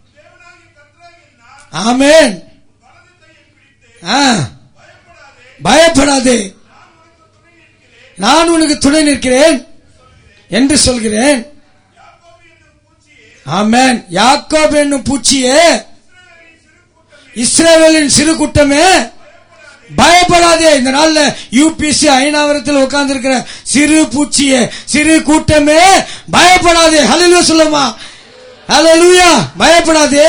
ஆமென் ஆ. பயப்படாதே நான் உனக்கு துணை நிற்கிறேன் என்று சொல்கிறேன் ஆமென் யாக்கோப் என்னும் பூச்சியே இஸ்ரேவேலின் சிறு கூட்டமே பயப்படாதே இந்த நாள்ல யூபிசி ஐநாவரத்தில் உட்கார்ந்து இருக்கிற சிறு பூச்சியே சிறு கூட்டமே பயப்படாதே ஹalleluya சொல்லுமா ஹalleluya பயப்படாதே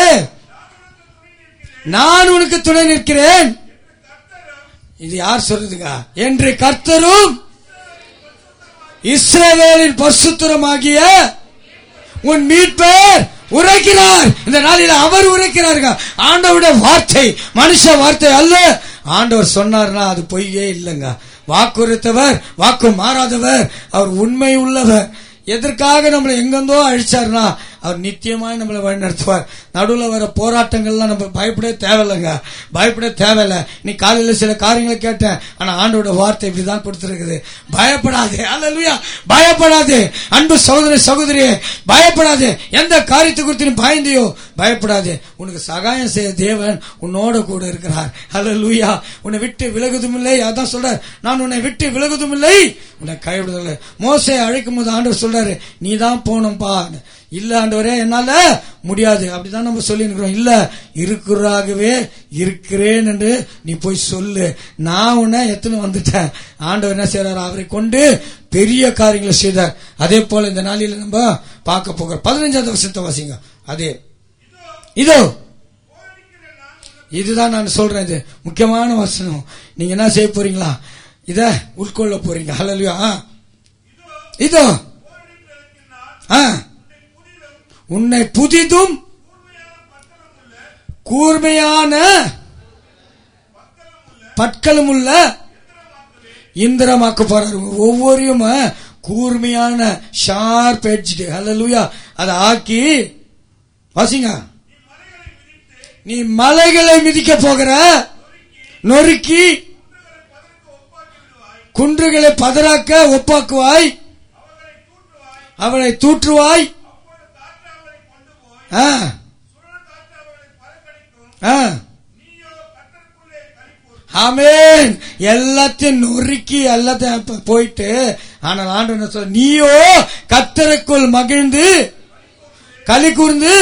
நான் உனக்கு துணை நிற்கிறேன் இது யார் சொல்றதுங்க என்று கர்த்தரும் இஸ்ரவேலின் பரிசுத்தரமாகிய உன் மீட்பர் உரைக்கிறார் இந்த நாளில் அவர் உரைக்கிறார்கள் ஆண்டவருடைய வார்த்தை மனுஷ வார்த்தை அல்ல ஆண்டவர் சொன்னார்னா அது பொய்யே இல்லைங்க வாக்குறுத்தவர் வாக்கு மாறாதவர் அவர் உண்மை உள்ளவர் எதற்காக நம்மளை எங்கெந்தோ அழிச்சார்னா அவர் நித்தியமாய் நம்மளை வழிநடத்துவார் நடுவில் வர போராட்டங்கள்லாம் நம்ம பயப்பட தேவையில்லைங்க பயப்பட தேவையில்ல நீ காலையில சில காரியங்களை கேட்டேன் ஆனா ஆண்டோட வார்த்தை இப்படிதான் கொடுத்திருக்குது பயப்படாதே அல்லா பயப்படாதே அன்பு சகோதரி சகோதரியே பயப்படாதே எந்த காரியத்தை குறித்து நீ பயந்தியோ பயப்படாதே உனக்கு சகாயம் செய்ய தேவன் உன்னோட கூட இருக்கிறார் அல்லா உன்னை விட்டு விலகுதும் இல்லை அதான் சொல்றார் நான் உன்னை விட்டு விலகுதும் இல்லை உன்னை கைவிடுதல் மோசை அழைக்கும் போது ஆண்டவர் சொல்றாரு நீ தான் போகணும்பா இல்ல ஆண்டவரே என்னால முடியாது அப்படிதான் நம்ம சொல்லி இருக்கிறோம் இல்ல இருக்கிறாகவே இருக்கிறேன் என்று நீ போய் சொல்லு நான் உன்னை எத்தனை வந்துட்டேன் ஆண்டவர் என்ன செய்யறாரு அவரை கொண்டு பெரிய காரியங்களை செய்தார் அதே போல இந்த நாளில நம்ம பார்க்க போகிறோம் பதினஞ்சாவது வருஷத்தை வாசிங்க அதே இதோ இதுதான் நான் சொல்றேன் இது முக்கியமான வசனம் நீங்க என்ன செய்ய போறீங்களா இத உட்கொள்ள போறீங்க ஹalleluya இதோ ஆ உன்னை புதிதும் கூர்மையான பட்களும் உள்ள இந்திரமாக்க போறாரு ஒவ்வொருயும் கூர்மையான ஷார்ப் எட்ஜ் ஹalleluya அதை ஆக்கி வாசிங்க நீ மலைகளை மிதிக்க போகிற நொறுக்கி குன்றுகளை பதறாக்க ஒப்பாக்குவாய் அவளை தூற்றுவாய் ஆ. ஆ. ஆமென் எல்லாத்தையும் நொறுக்கி எல்லாத்தையும் ப- போயிட்டு ஆனால் ஆண்டு என்ன சொல்ல நீயோ கத்தருக்குள் மகிழ்ந்து களி கூர்ந்து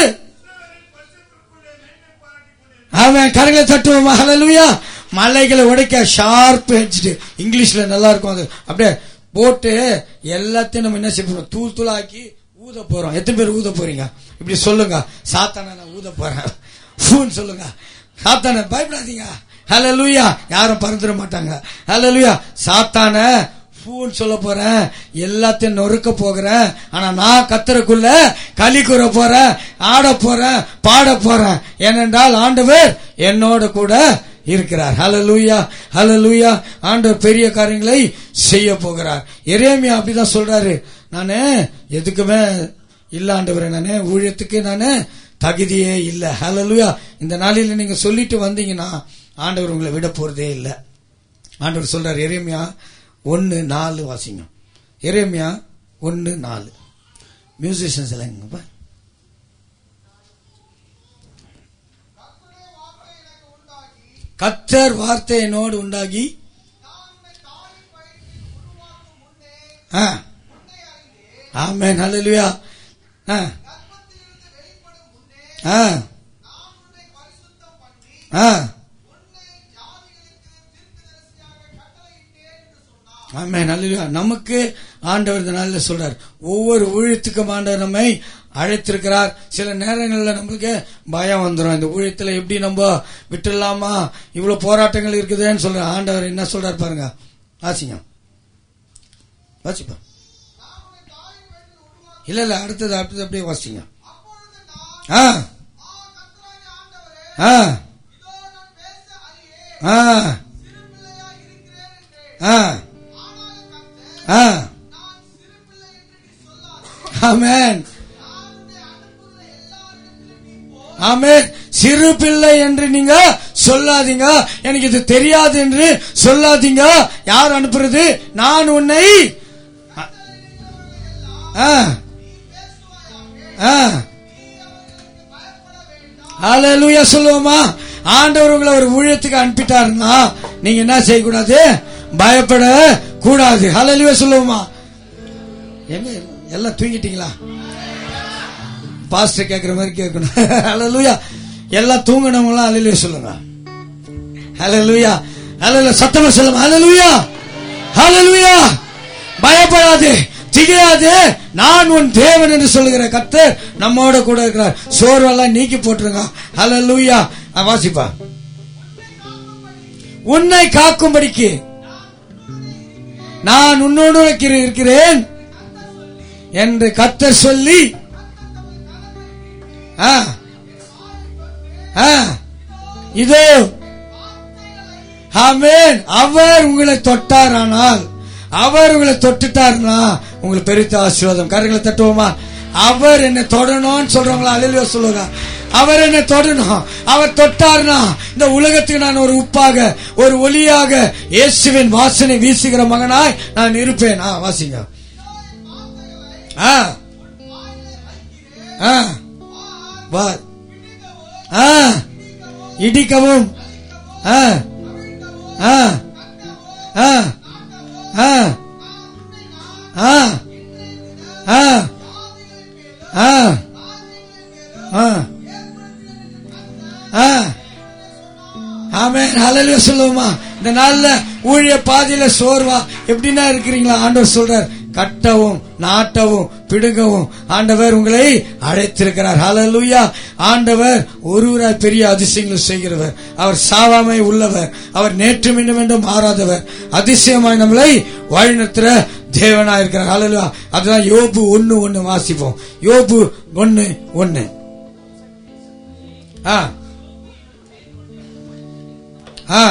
அவன் கரங்களை தட்டுவோம் ஹalleluya மலைகளை உடைக்க ஷார்ப் எட்ஜ் இங்கிலீஷ்ல நல்லா இருக்கும் அது அப்படியே போட்டு எல்லாத்தையும் நம்ம என்ன செய்ய போறோம் தூள் தூளாக்கி ஊத போறோம் எத்தனை பேர் ஊத போறீங்க இப்படி சொல்லுங்க சாத்தான நான் ஊத போறேன் ஃபூன்னு சொல்லுங்க சாத்தான பயப்படாதீங்க ஹalleluya யாரும் பறந்துட மாட்டாங்க ஹalleluya சாத்தான ஃபூன்னு சொல்ல போறேன் எல்லாத்தையும் நொறுக்க போகிறேன் ஆனா நான் கத்தருக்குள்ள களி கூற போறேன் ஆட போறேன் பாட போறேன் ஏனென்றால் ஆண்டவர் என்னோட கூட இருக்கிறார் ஹalleluya ஹalleluya ஆண்டவர் பெரிய காரியங்களை செய்ய போகிறார் எரேமியா அப்படிதான் சொல்றாரு நானு எதுக்குமே இல்ல ஆண்டவரே நானு ஊழியத்துக்கு நானு தகுதியே இல்ல ஹalleluya இந்த நாளில நீங்க சொல்லிட்டு வந்தீங்கன்னா ஆண்டவர் உங்களை விட போறதே இல்ல ஆண்டவர் சொல்றார் எரேமியா ஒன்னு நாலு வாசிங்க எரேமியா ஒன்னு நாலு மியூசிஷியன்ஸ் எல்லாம் எங்கப்பா? கர்த்தர் வார்த்தை என்னோடு உண்டாகி ஆ, ஆமென் ஹalleluya ஆ ஆ ஆ ஆமென் ஹalleluya நமக்கு ஆண்டவர் இந்த நாளில் சொல்றார் ஒவ்வொரு ஊழியத்துக்கும் ஆண்டவர் நம்மை அழைத்திருக்கிறார் சில நேரங்களில் நம்மளுக்கு பயம் வந்துடும் இந்த ஊழியத்தில் எப்படி நம்ம விட்டுடலாமா இவ்வளவு போராட்டங்கள் இருக்குதுன்னு சொல்ற ஆண்டவர் என்ன சொல்றார் பாருங்க வாசிங்க வாசிப்பா இல்ல இல்ல அடுத்தது அடுத்தது அப்படியே வாசிங்க ஆ ஆ ஆ ஆ ஆ ஆமென் ஆமென் சிறு பிள்ளை என்று நீங்க சொல்லாதீங்க எனக்கு இது தெரியாது என்று சொல்லாதீங்க யார் அனுப்புறது நான் உன்னை ஆ ஆ ஹalleluya சொல்லுவோமா ஆண்டவர் உங்களை ஒரு ஊழியத்துக்கு அனுப்பிட்டாருன்னா நீங்க என்ன செய்யக்கூடாது பயப்பட கூடாது ஹalleluya சொல்லுவோமா எங்க எல்லாம் தூங்கிட்டீங்களா பாஸ்டர் கேக்குற மாதிரி கேட்கணும் ஹalleluya எல்லாம் தூங்கினவங்களாம் ஹalleluya சொல்லுங்க ஹalleluya ஹalleluya சத்தமா சொல்லுங்க ஹalleluya ஹalleluya பயப்படாதே திகையாதே நான் உன் தேவன் என்று சொல்லுகிற கர்த்தர் நம்மோட கூட இருக்கிறார் சோர்வெல்லாம் நீக்கி போட்டுருங்க ஹalleluya ஆ, வாசிப்பா உன்னை காக்கும்படிக்கு நான் உன்னோடு இருக்கிற- இருக்கிறேன் என்று கர்த்தர் சொல்லி ஆ, ஆ, இதோ ஆமென் அவர் உங்களை தொட்டாரானால் அவர் உங்களை தொட்டுட்டாருன்னா உங்களுக்கு பெருத்த ஆசீர்வாதம் கரங்களை தட்டுவோமா அவர் என்னை தொடணும்னு சொல்றவங்களா அலையில சொல்லுங்க அவர் என்னை தொடணும் அவர் தொட்டார்னா இந்த உலகத்துக்கு நான் ஒரு உப்பாக ஒரு ஒளியாக இயேசுவின் வாசனை வீசுகிற மகனாய் நான் இருப்பேன் ஆ வாசிங்க ஆ ஆ வா ஆ இடிக்கவும் ஆ ஆ ஆ ஆ ஆ ஆ ஆ ஆ ஆ ஆமென் ஹalleluya சொல்லுவோமா இந்த நாள்ல ஊழிய பாதியில சோர்வா எப்படின்னா இருக்கிறீங்களா ஆண்டவர் சொல்றார் கட்டவும் நாட்டவும் பிடுங்கவும் ஆண்டவர் உங்களை அழைத்திருக்கிறார் ஹalleluya ஆண்டவர் ஒருவராய் பெரிய அதிசயங்களை செய்கிறவர் அவர் சாவாமை உள்ளவர் அவர் நேற்று மீண்டும் மீண்டும் மாறாதவர் அதிசயமாய் நம்மளை வழிநடத்துற தேவனா இருக்கிறார் ஹalleluya அதுதான் யோபு ஒன்னு ஒன்னு வாசிப்போம் யோபு ஒன்னு ஒன்னு ஆ ஆ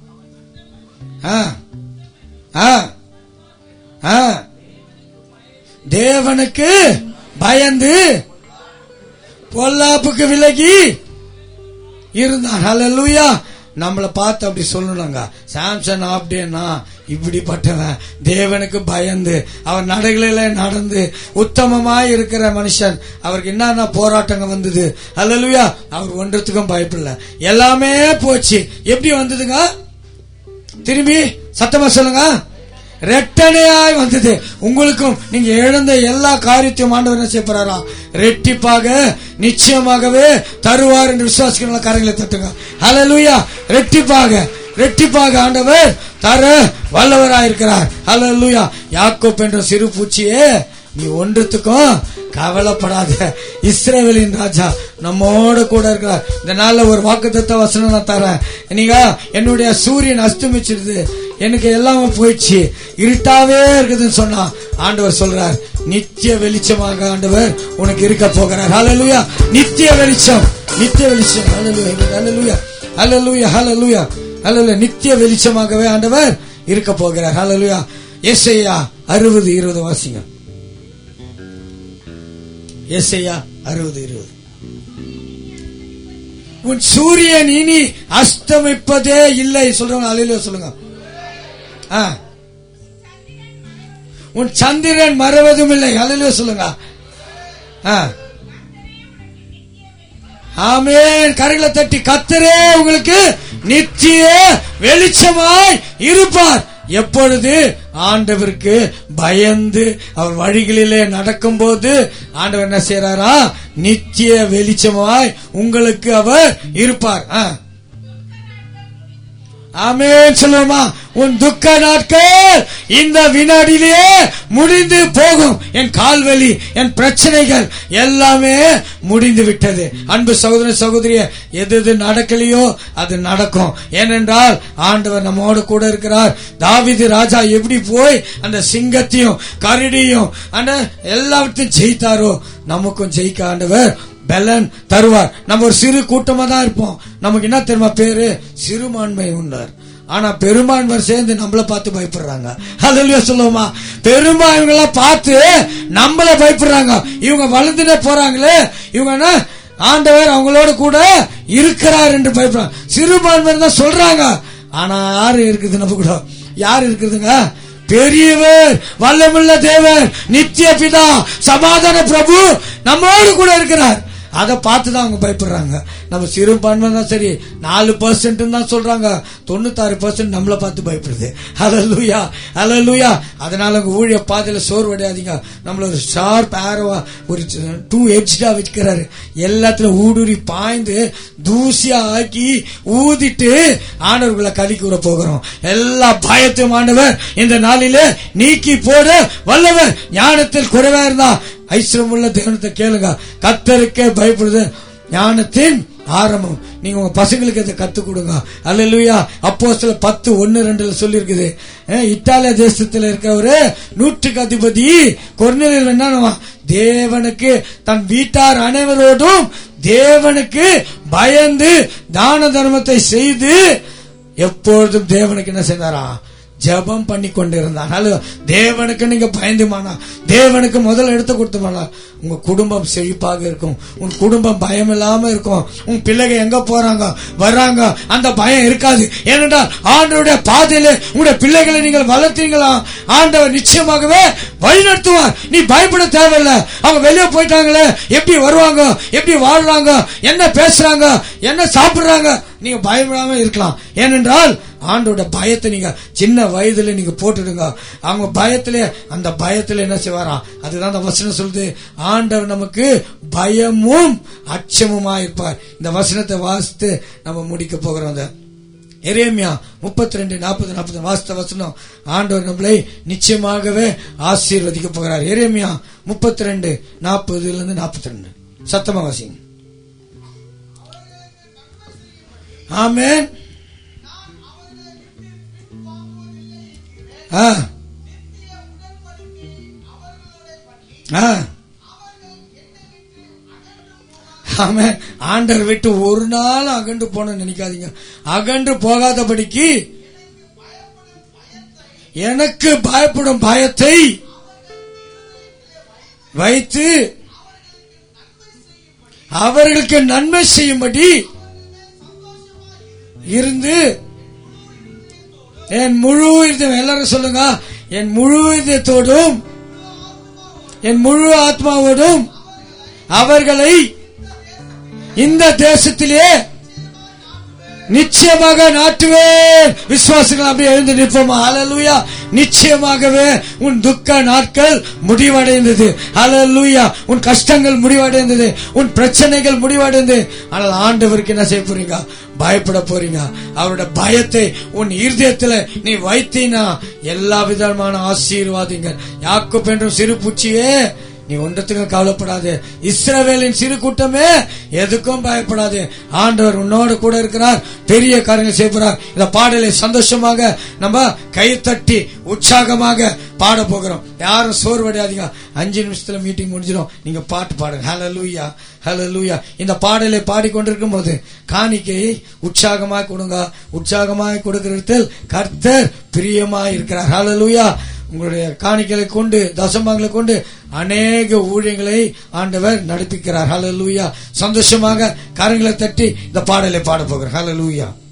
ஆ ஆ ஆ தேவனுக்கு பயந்து பொல்லாப்புக்கு விலகி இருந்தான் ஹalleluya நம்மளை பார்த்து அப்படி சொல்லணுங்க சாம்சன் அப்படின்னா இப்படிப்பட்டவன் தேவனுக்கு பயந்து அவர் நடைகளில நடந்து உத்தமமாய் இருக்கிற மனுஷன் அவருக்கு என்னென்ன போராட்டங்கள் வந்தது ஹalleluya அவர் ஒன்றத்துக்கும் பயப்படல எல்லாமே போச்சு எப்படி வந்ததுங்க திரும்பி சத்தமா சொல்லுங்க ரெட்டனையாய் வந்தது உங்களுக்கும் நீங்க இழந்த எல்லா காரியத்தையும் ஆண்டவர் என்ன செய்ய போறாராம் ரெட்டிப்பாக நிச்சயமாகவே தருவார் என்று விசுவாசிக்கிற கரங்களை தட்டுங்க ஹalleluya ரெட்டிப்பாக ரெட்டிப்பாக ஆண்டவர் தர வல்லவராயிருக்கிறார் ஹalleluya யாக்கோப் என்ற சிறு பூச்சியே நீ ஒன்றுத்துக்கும் கவலைப்படாத இஸ்ரவேலின் ராஜா நம்மோட கூட இருக்கிறார் இந்த நாள்ல ஒரு வாக்குத்தத்த வசனம் நான் தரேன் நீங்க என்னுடைய சூரியன் அஸ்தமிச்சிருது எனக்கு எல்லாமே போயிடுச்சு இருட்டாவே இருக்குதுன்னு சொன்னா ஆண்டவர் சொல்றார் நித்திய வெளிச்சமாக ஆண்டவர் உனக்கு இருக்க போகிறார் ஹalleluya நித்திய வெளிச்சம் நித்திய வெளிச்சம் ஹalleluya ஹalleluya ஹalleluya ஹalleluya ஹalleluya நித்திய வெளிச்சமாகவே ஆண்டவர் இருக்க போகிறார் ஹalleluya ஏசாயா அறுபது இருபது வாசிங்க ஏசாயா அறுபது இருபது உன் சூரியன் இனி அஸ்தமிப்பதே இல்லை சொல்றவங்க அலையில சொல்லுங்க ஆ. உன் சந்திரன் மறவதும் இல்லை அலையில சொல்லுங்க ஆ. ஆமென் கரைகளை தட்டி கத்தரே உங்களுக்கு நித்திய வெளிச்சமாய் இருப்பார் எப்பொழுது ஆண்டவருக்கு பயந்து அவர் வழிகளிலே நடக்கும்போது ஆண்டவர் என்ன செய்யறாரா நித்திய வெளிச்சமாய் உங்களுக்கு அவர் இருப்பார் ஆ. ஆமென் சொல்லுமா உன் துக்க நாட்கள் இந்த வினாடியிலேயே முடிந்து போகும் என் கால்வலி என் பிரச்சனைகள் எல்லாமே முடிந்து விட்டது அன்பு சகோதர சகோதரிய எது எது நடக்கலையோ அது நடக்கும் ஏனென்றால் ஆண்டவர் நம்மோடு கூட இருக்கிறார் தாவீது ராஜா எப்படி போய் அந்த சிங்கத்தையும் கரடியும் அந்த எல்லாவற்றையும் ஜெயித்தாரோ நமக்கும் ஜெயிக்க ஆண்டவர் பலன் தருவார் நம்ம ஒரு சிறு கூட்டமா தான் இருப்போம் நமக்கு என்ன தெரியுமா பேரு சிறுபான்மை உண்டார் ஆனா பெரும்பான்மையர் சேர்ந்து நம்மள பார்த்து பயப்படுறாங்க அதுலயே சொல்லுவோமா பெரும்பான்மை எல்லாம் பார்த்து நம்மள பயப்படுறாங்க இவங்க வளர்ந்துட்டே போறாங்களே இவங்க என்ன ஆண்டவர் அவங்களோட கூட இருக்கிறார் என்று பயப்படுறாங்க சிறுபான்மையர் தான் சொல்றாங்க ஆனா யாரு இருக்குது நம்ம கூட யாரு இருக்குதுங்க பெரியவர் வல்லமுள்ள தேவர் நித்திய பிதா சமாதான பிரபு நம்மோடு கூட இருக்கிறார் அதை பார்த்து தான் அவங்க பயப்படுறாங்க நம்ம சிறுபான்மை தான் சரி நாலு பர்சன்ட் தான் சொல்றாங்க தொண்ணூத்தாறு பர்சன்ட் நம்மளை பார்த்து பயப்படுது ஹalleluya ஹalleluya அதனால உங்க ஊழிய பாதையில சோர்வடையாதீங்க நம்மள ஒரு ஷார்ப் ஆரோவா ஒரு டூ எட்ஜா வச்சுக்கிறாரு எல்லாத்துலயும் ஊடுருவி பாய்ந்து தூசியா ஆக்கி ஊதிட்டு ஆண்டவர்களை கலி கூற போகிறோம் எல்லா பயத்தையும் ஆண்டவர் இந்த நாளிலே நீக்கி போட வல்லவர் ஞானத்தில் குறைவா இருந்தா ஐஸ்வரமுள்ள தேவனத்தை கேளுங்க கத்தருக்கே பயப்படுது ஞானத்தின் ஆரம்பம் நீங்க உங்க பசங்களுக்கு அதை கத்து கொடுங்க அல்லேலூயா அப்போ சில பத்து ஒன்னு ரெண்டுல சொல்லி இருக்குது இத்தாலிய தேசத்துல இருக்கிறவரு நூற்றுக்கு அதிபதி கொர்நேலியல் என்னவா தேவனுக்கு தன் வீட்டார் அனைவரோடும் தேவனுக்கு பயந்து தான தர்மத்தை செய்து எப்பொழுதும் தேவனுக்கு என்ன செய்தாரா ஜெபம் பண்ணி கொண்டிருந்தான் அல்ல தேவனுக்கு நீங்க பயந்துமானா தேவனுக்கு முதல் எடுத்து கொடுத்துமானா உங்க குடும்பம் செழிப்பாக இருக்கும் உன் குடும்பம் பயம் இல்லாம இருக்கும் உன் பிள்ளைங்க எங்க போறாங்க வர்றாங்க அந்த பயம் இருக்காது ஏனென்றால் ஆண்டவருடைய பாதையில உங்களுடைய பிள்ளைகளை நீங்கள் வளர்த்தீங்களா ஆண்டவர் நிச்சயமாகவே வழிநடத்துவார் நீ பயப்பட தேவையில்ல அவங்க வெளியே போயிட்டாங்களே எப்படி வருவாங்க எப்படி வாழ்றாங்க என்ன பேசுறாங்க என்ன சாப்பிடுறாங்க நீங்க பயப்படாம இருக்கலாம் ஏனென்றால் ஆண்டோட பயத்தை நீங்க சின்ன வயதுல நீங்க போட்டுடுங்க அவங்க பயத்திலே அந்த பயத்துல என்ன செய்வாராம் அதுதான் அந்த வசனம் சொல்லுது ஆண்டவர் நமக்கு பயமும் அச்சமுமா இருப்பார் இந்த வசனத்தை வாசித்து நம்ம முடிக்க போகிறோம் அந்த எரேமியா முப்பத்தி ரெண்டு நாற்பது நாற்பது வாஸ்த வசனம் ஆண்டவர் நம்மளை நிச்சயமாகவே ஆசீர்வதிக்க போகிறார் எரேமியா முப்பத்தி ரெண்டு நாற்பதுல இருந்து நாற்பத்தி ரெண்டு சத்தமா வாசிங்க ஆமென் ஆ ஆ ஆமென் ஆண்டவர் விட்டு ஒரு நாள் அகன்று போன நினைக்காதீங்க அகன்று போகாதபடிக்கு எனக்கு பயப்படும் பயத்தை வைத்து அவர்களுக்கு நன்மை செய்யும்படி இருந்து என் முழு இதயம் எல்லாரும் சொல்லுங்க என் முழு இதயத்தோடும் என் முழு ஆத்மாவோடும் அவர்களை இந்த தேசத்திலே நிச்சயமாக நாட்டுவேன் விசுவாசிகள் அப்படியே எழுந்து நிற்போமா ஹalleluya நிச்சயமாகவே உன் துக்க நாட்கள் முடிவடைந்தது ஹalleluya உன் கஷ்டங்கள் முடிவடைந்தது உன் பிரச்சனைகள் முடிவடைந்தது ஆனால் ஆண்டவருக்கு என்ன செய்ய போறீங்க பயப்பட போறீங்க அவருடைய பயத்தை உன் இருதயத்துல நீ வைத்தீனா எல்லா விதமான ஆசீர்வாதங்கள் யாக்கோப் என்றும் சிறு பூச்சியே நீ ஒன்றத்துக்கும் கவலைப்படாது இஸ்ரவேலின் சிறு கூட்டமே எதுக்கும் பயப்படாது ஆண்டவர் உன்னோடு கூட இருக்கிறார் பெரிய காரியங்கள் செய்கிறார் இந்த பாடலை சந்தோஷமாக நம்ம கைத்தட்டி உற்சாகமாக பாட போகிறோம் யாரும் சோர்வடையாதீங்க அஞ்சு நிமிஷத்துல மீட்டிங் முடிஞ்சிடும் நீங்க பாட்டு பாடுங்க ஹalleluya ஹalleluya இந்த பாடலை பாடிக்கொண்டிருக்கும் போது காணிக்கையை உற்சாகமாய் கொடுங்க உற்சாகமாய் கொடுக்கிறதில் கர்த்தர் பிரியமாய் இருக்கிறார் ஹalleluya உங்களுடைய காணிக்கைகளை கொண்டு தசமங்களை கொண்டு அநேக ஊழியங்களை ஆண்டவர் நடப்பிக்கிறார் ஹalleluya சந்தோஷமாக கரங்களை தட்டி இந்த பாடலை பாட போகிறார் ஹalleluya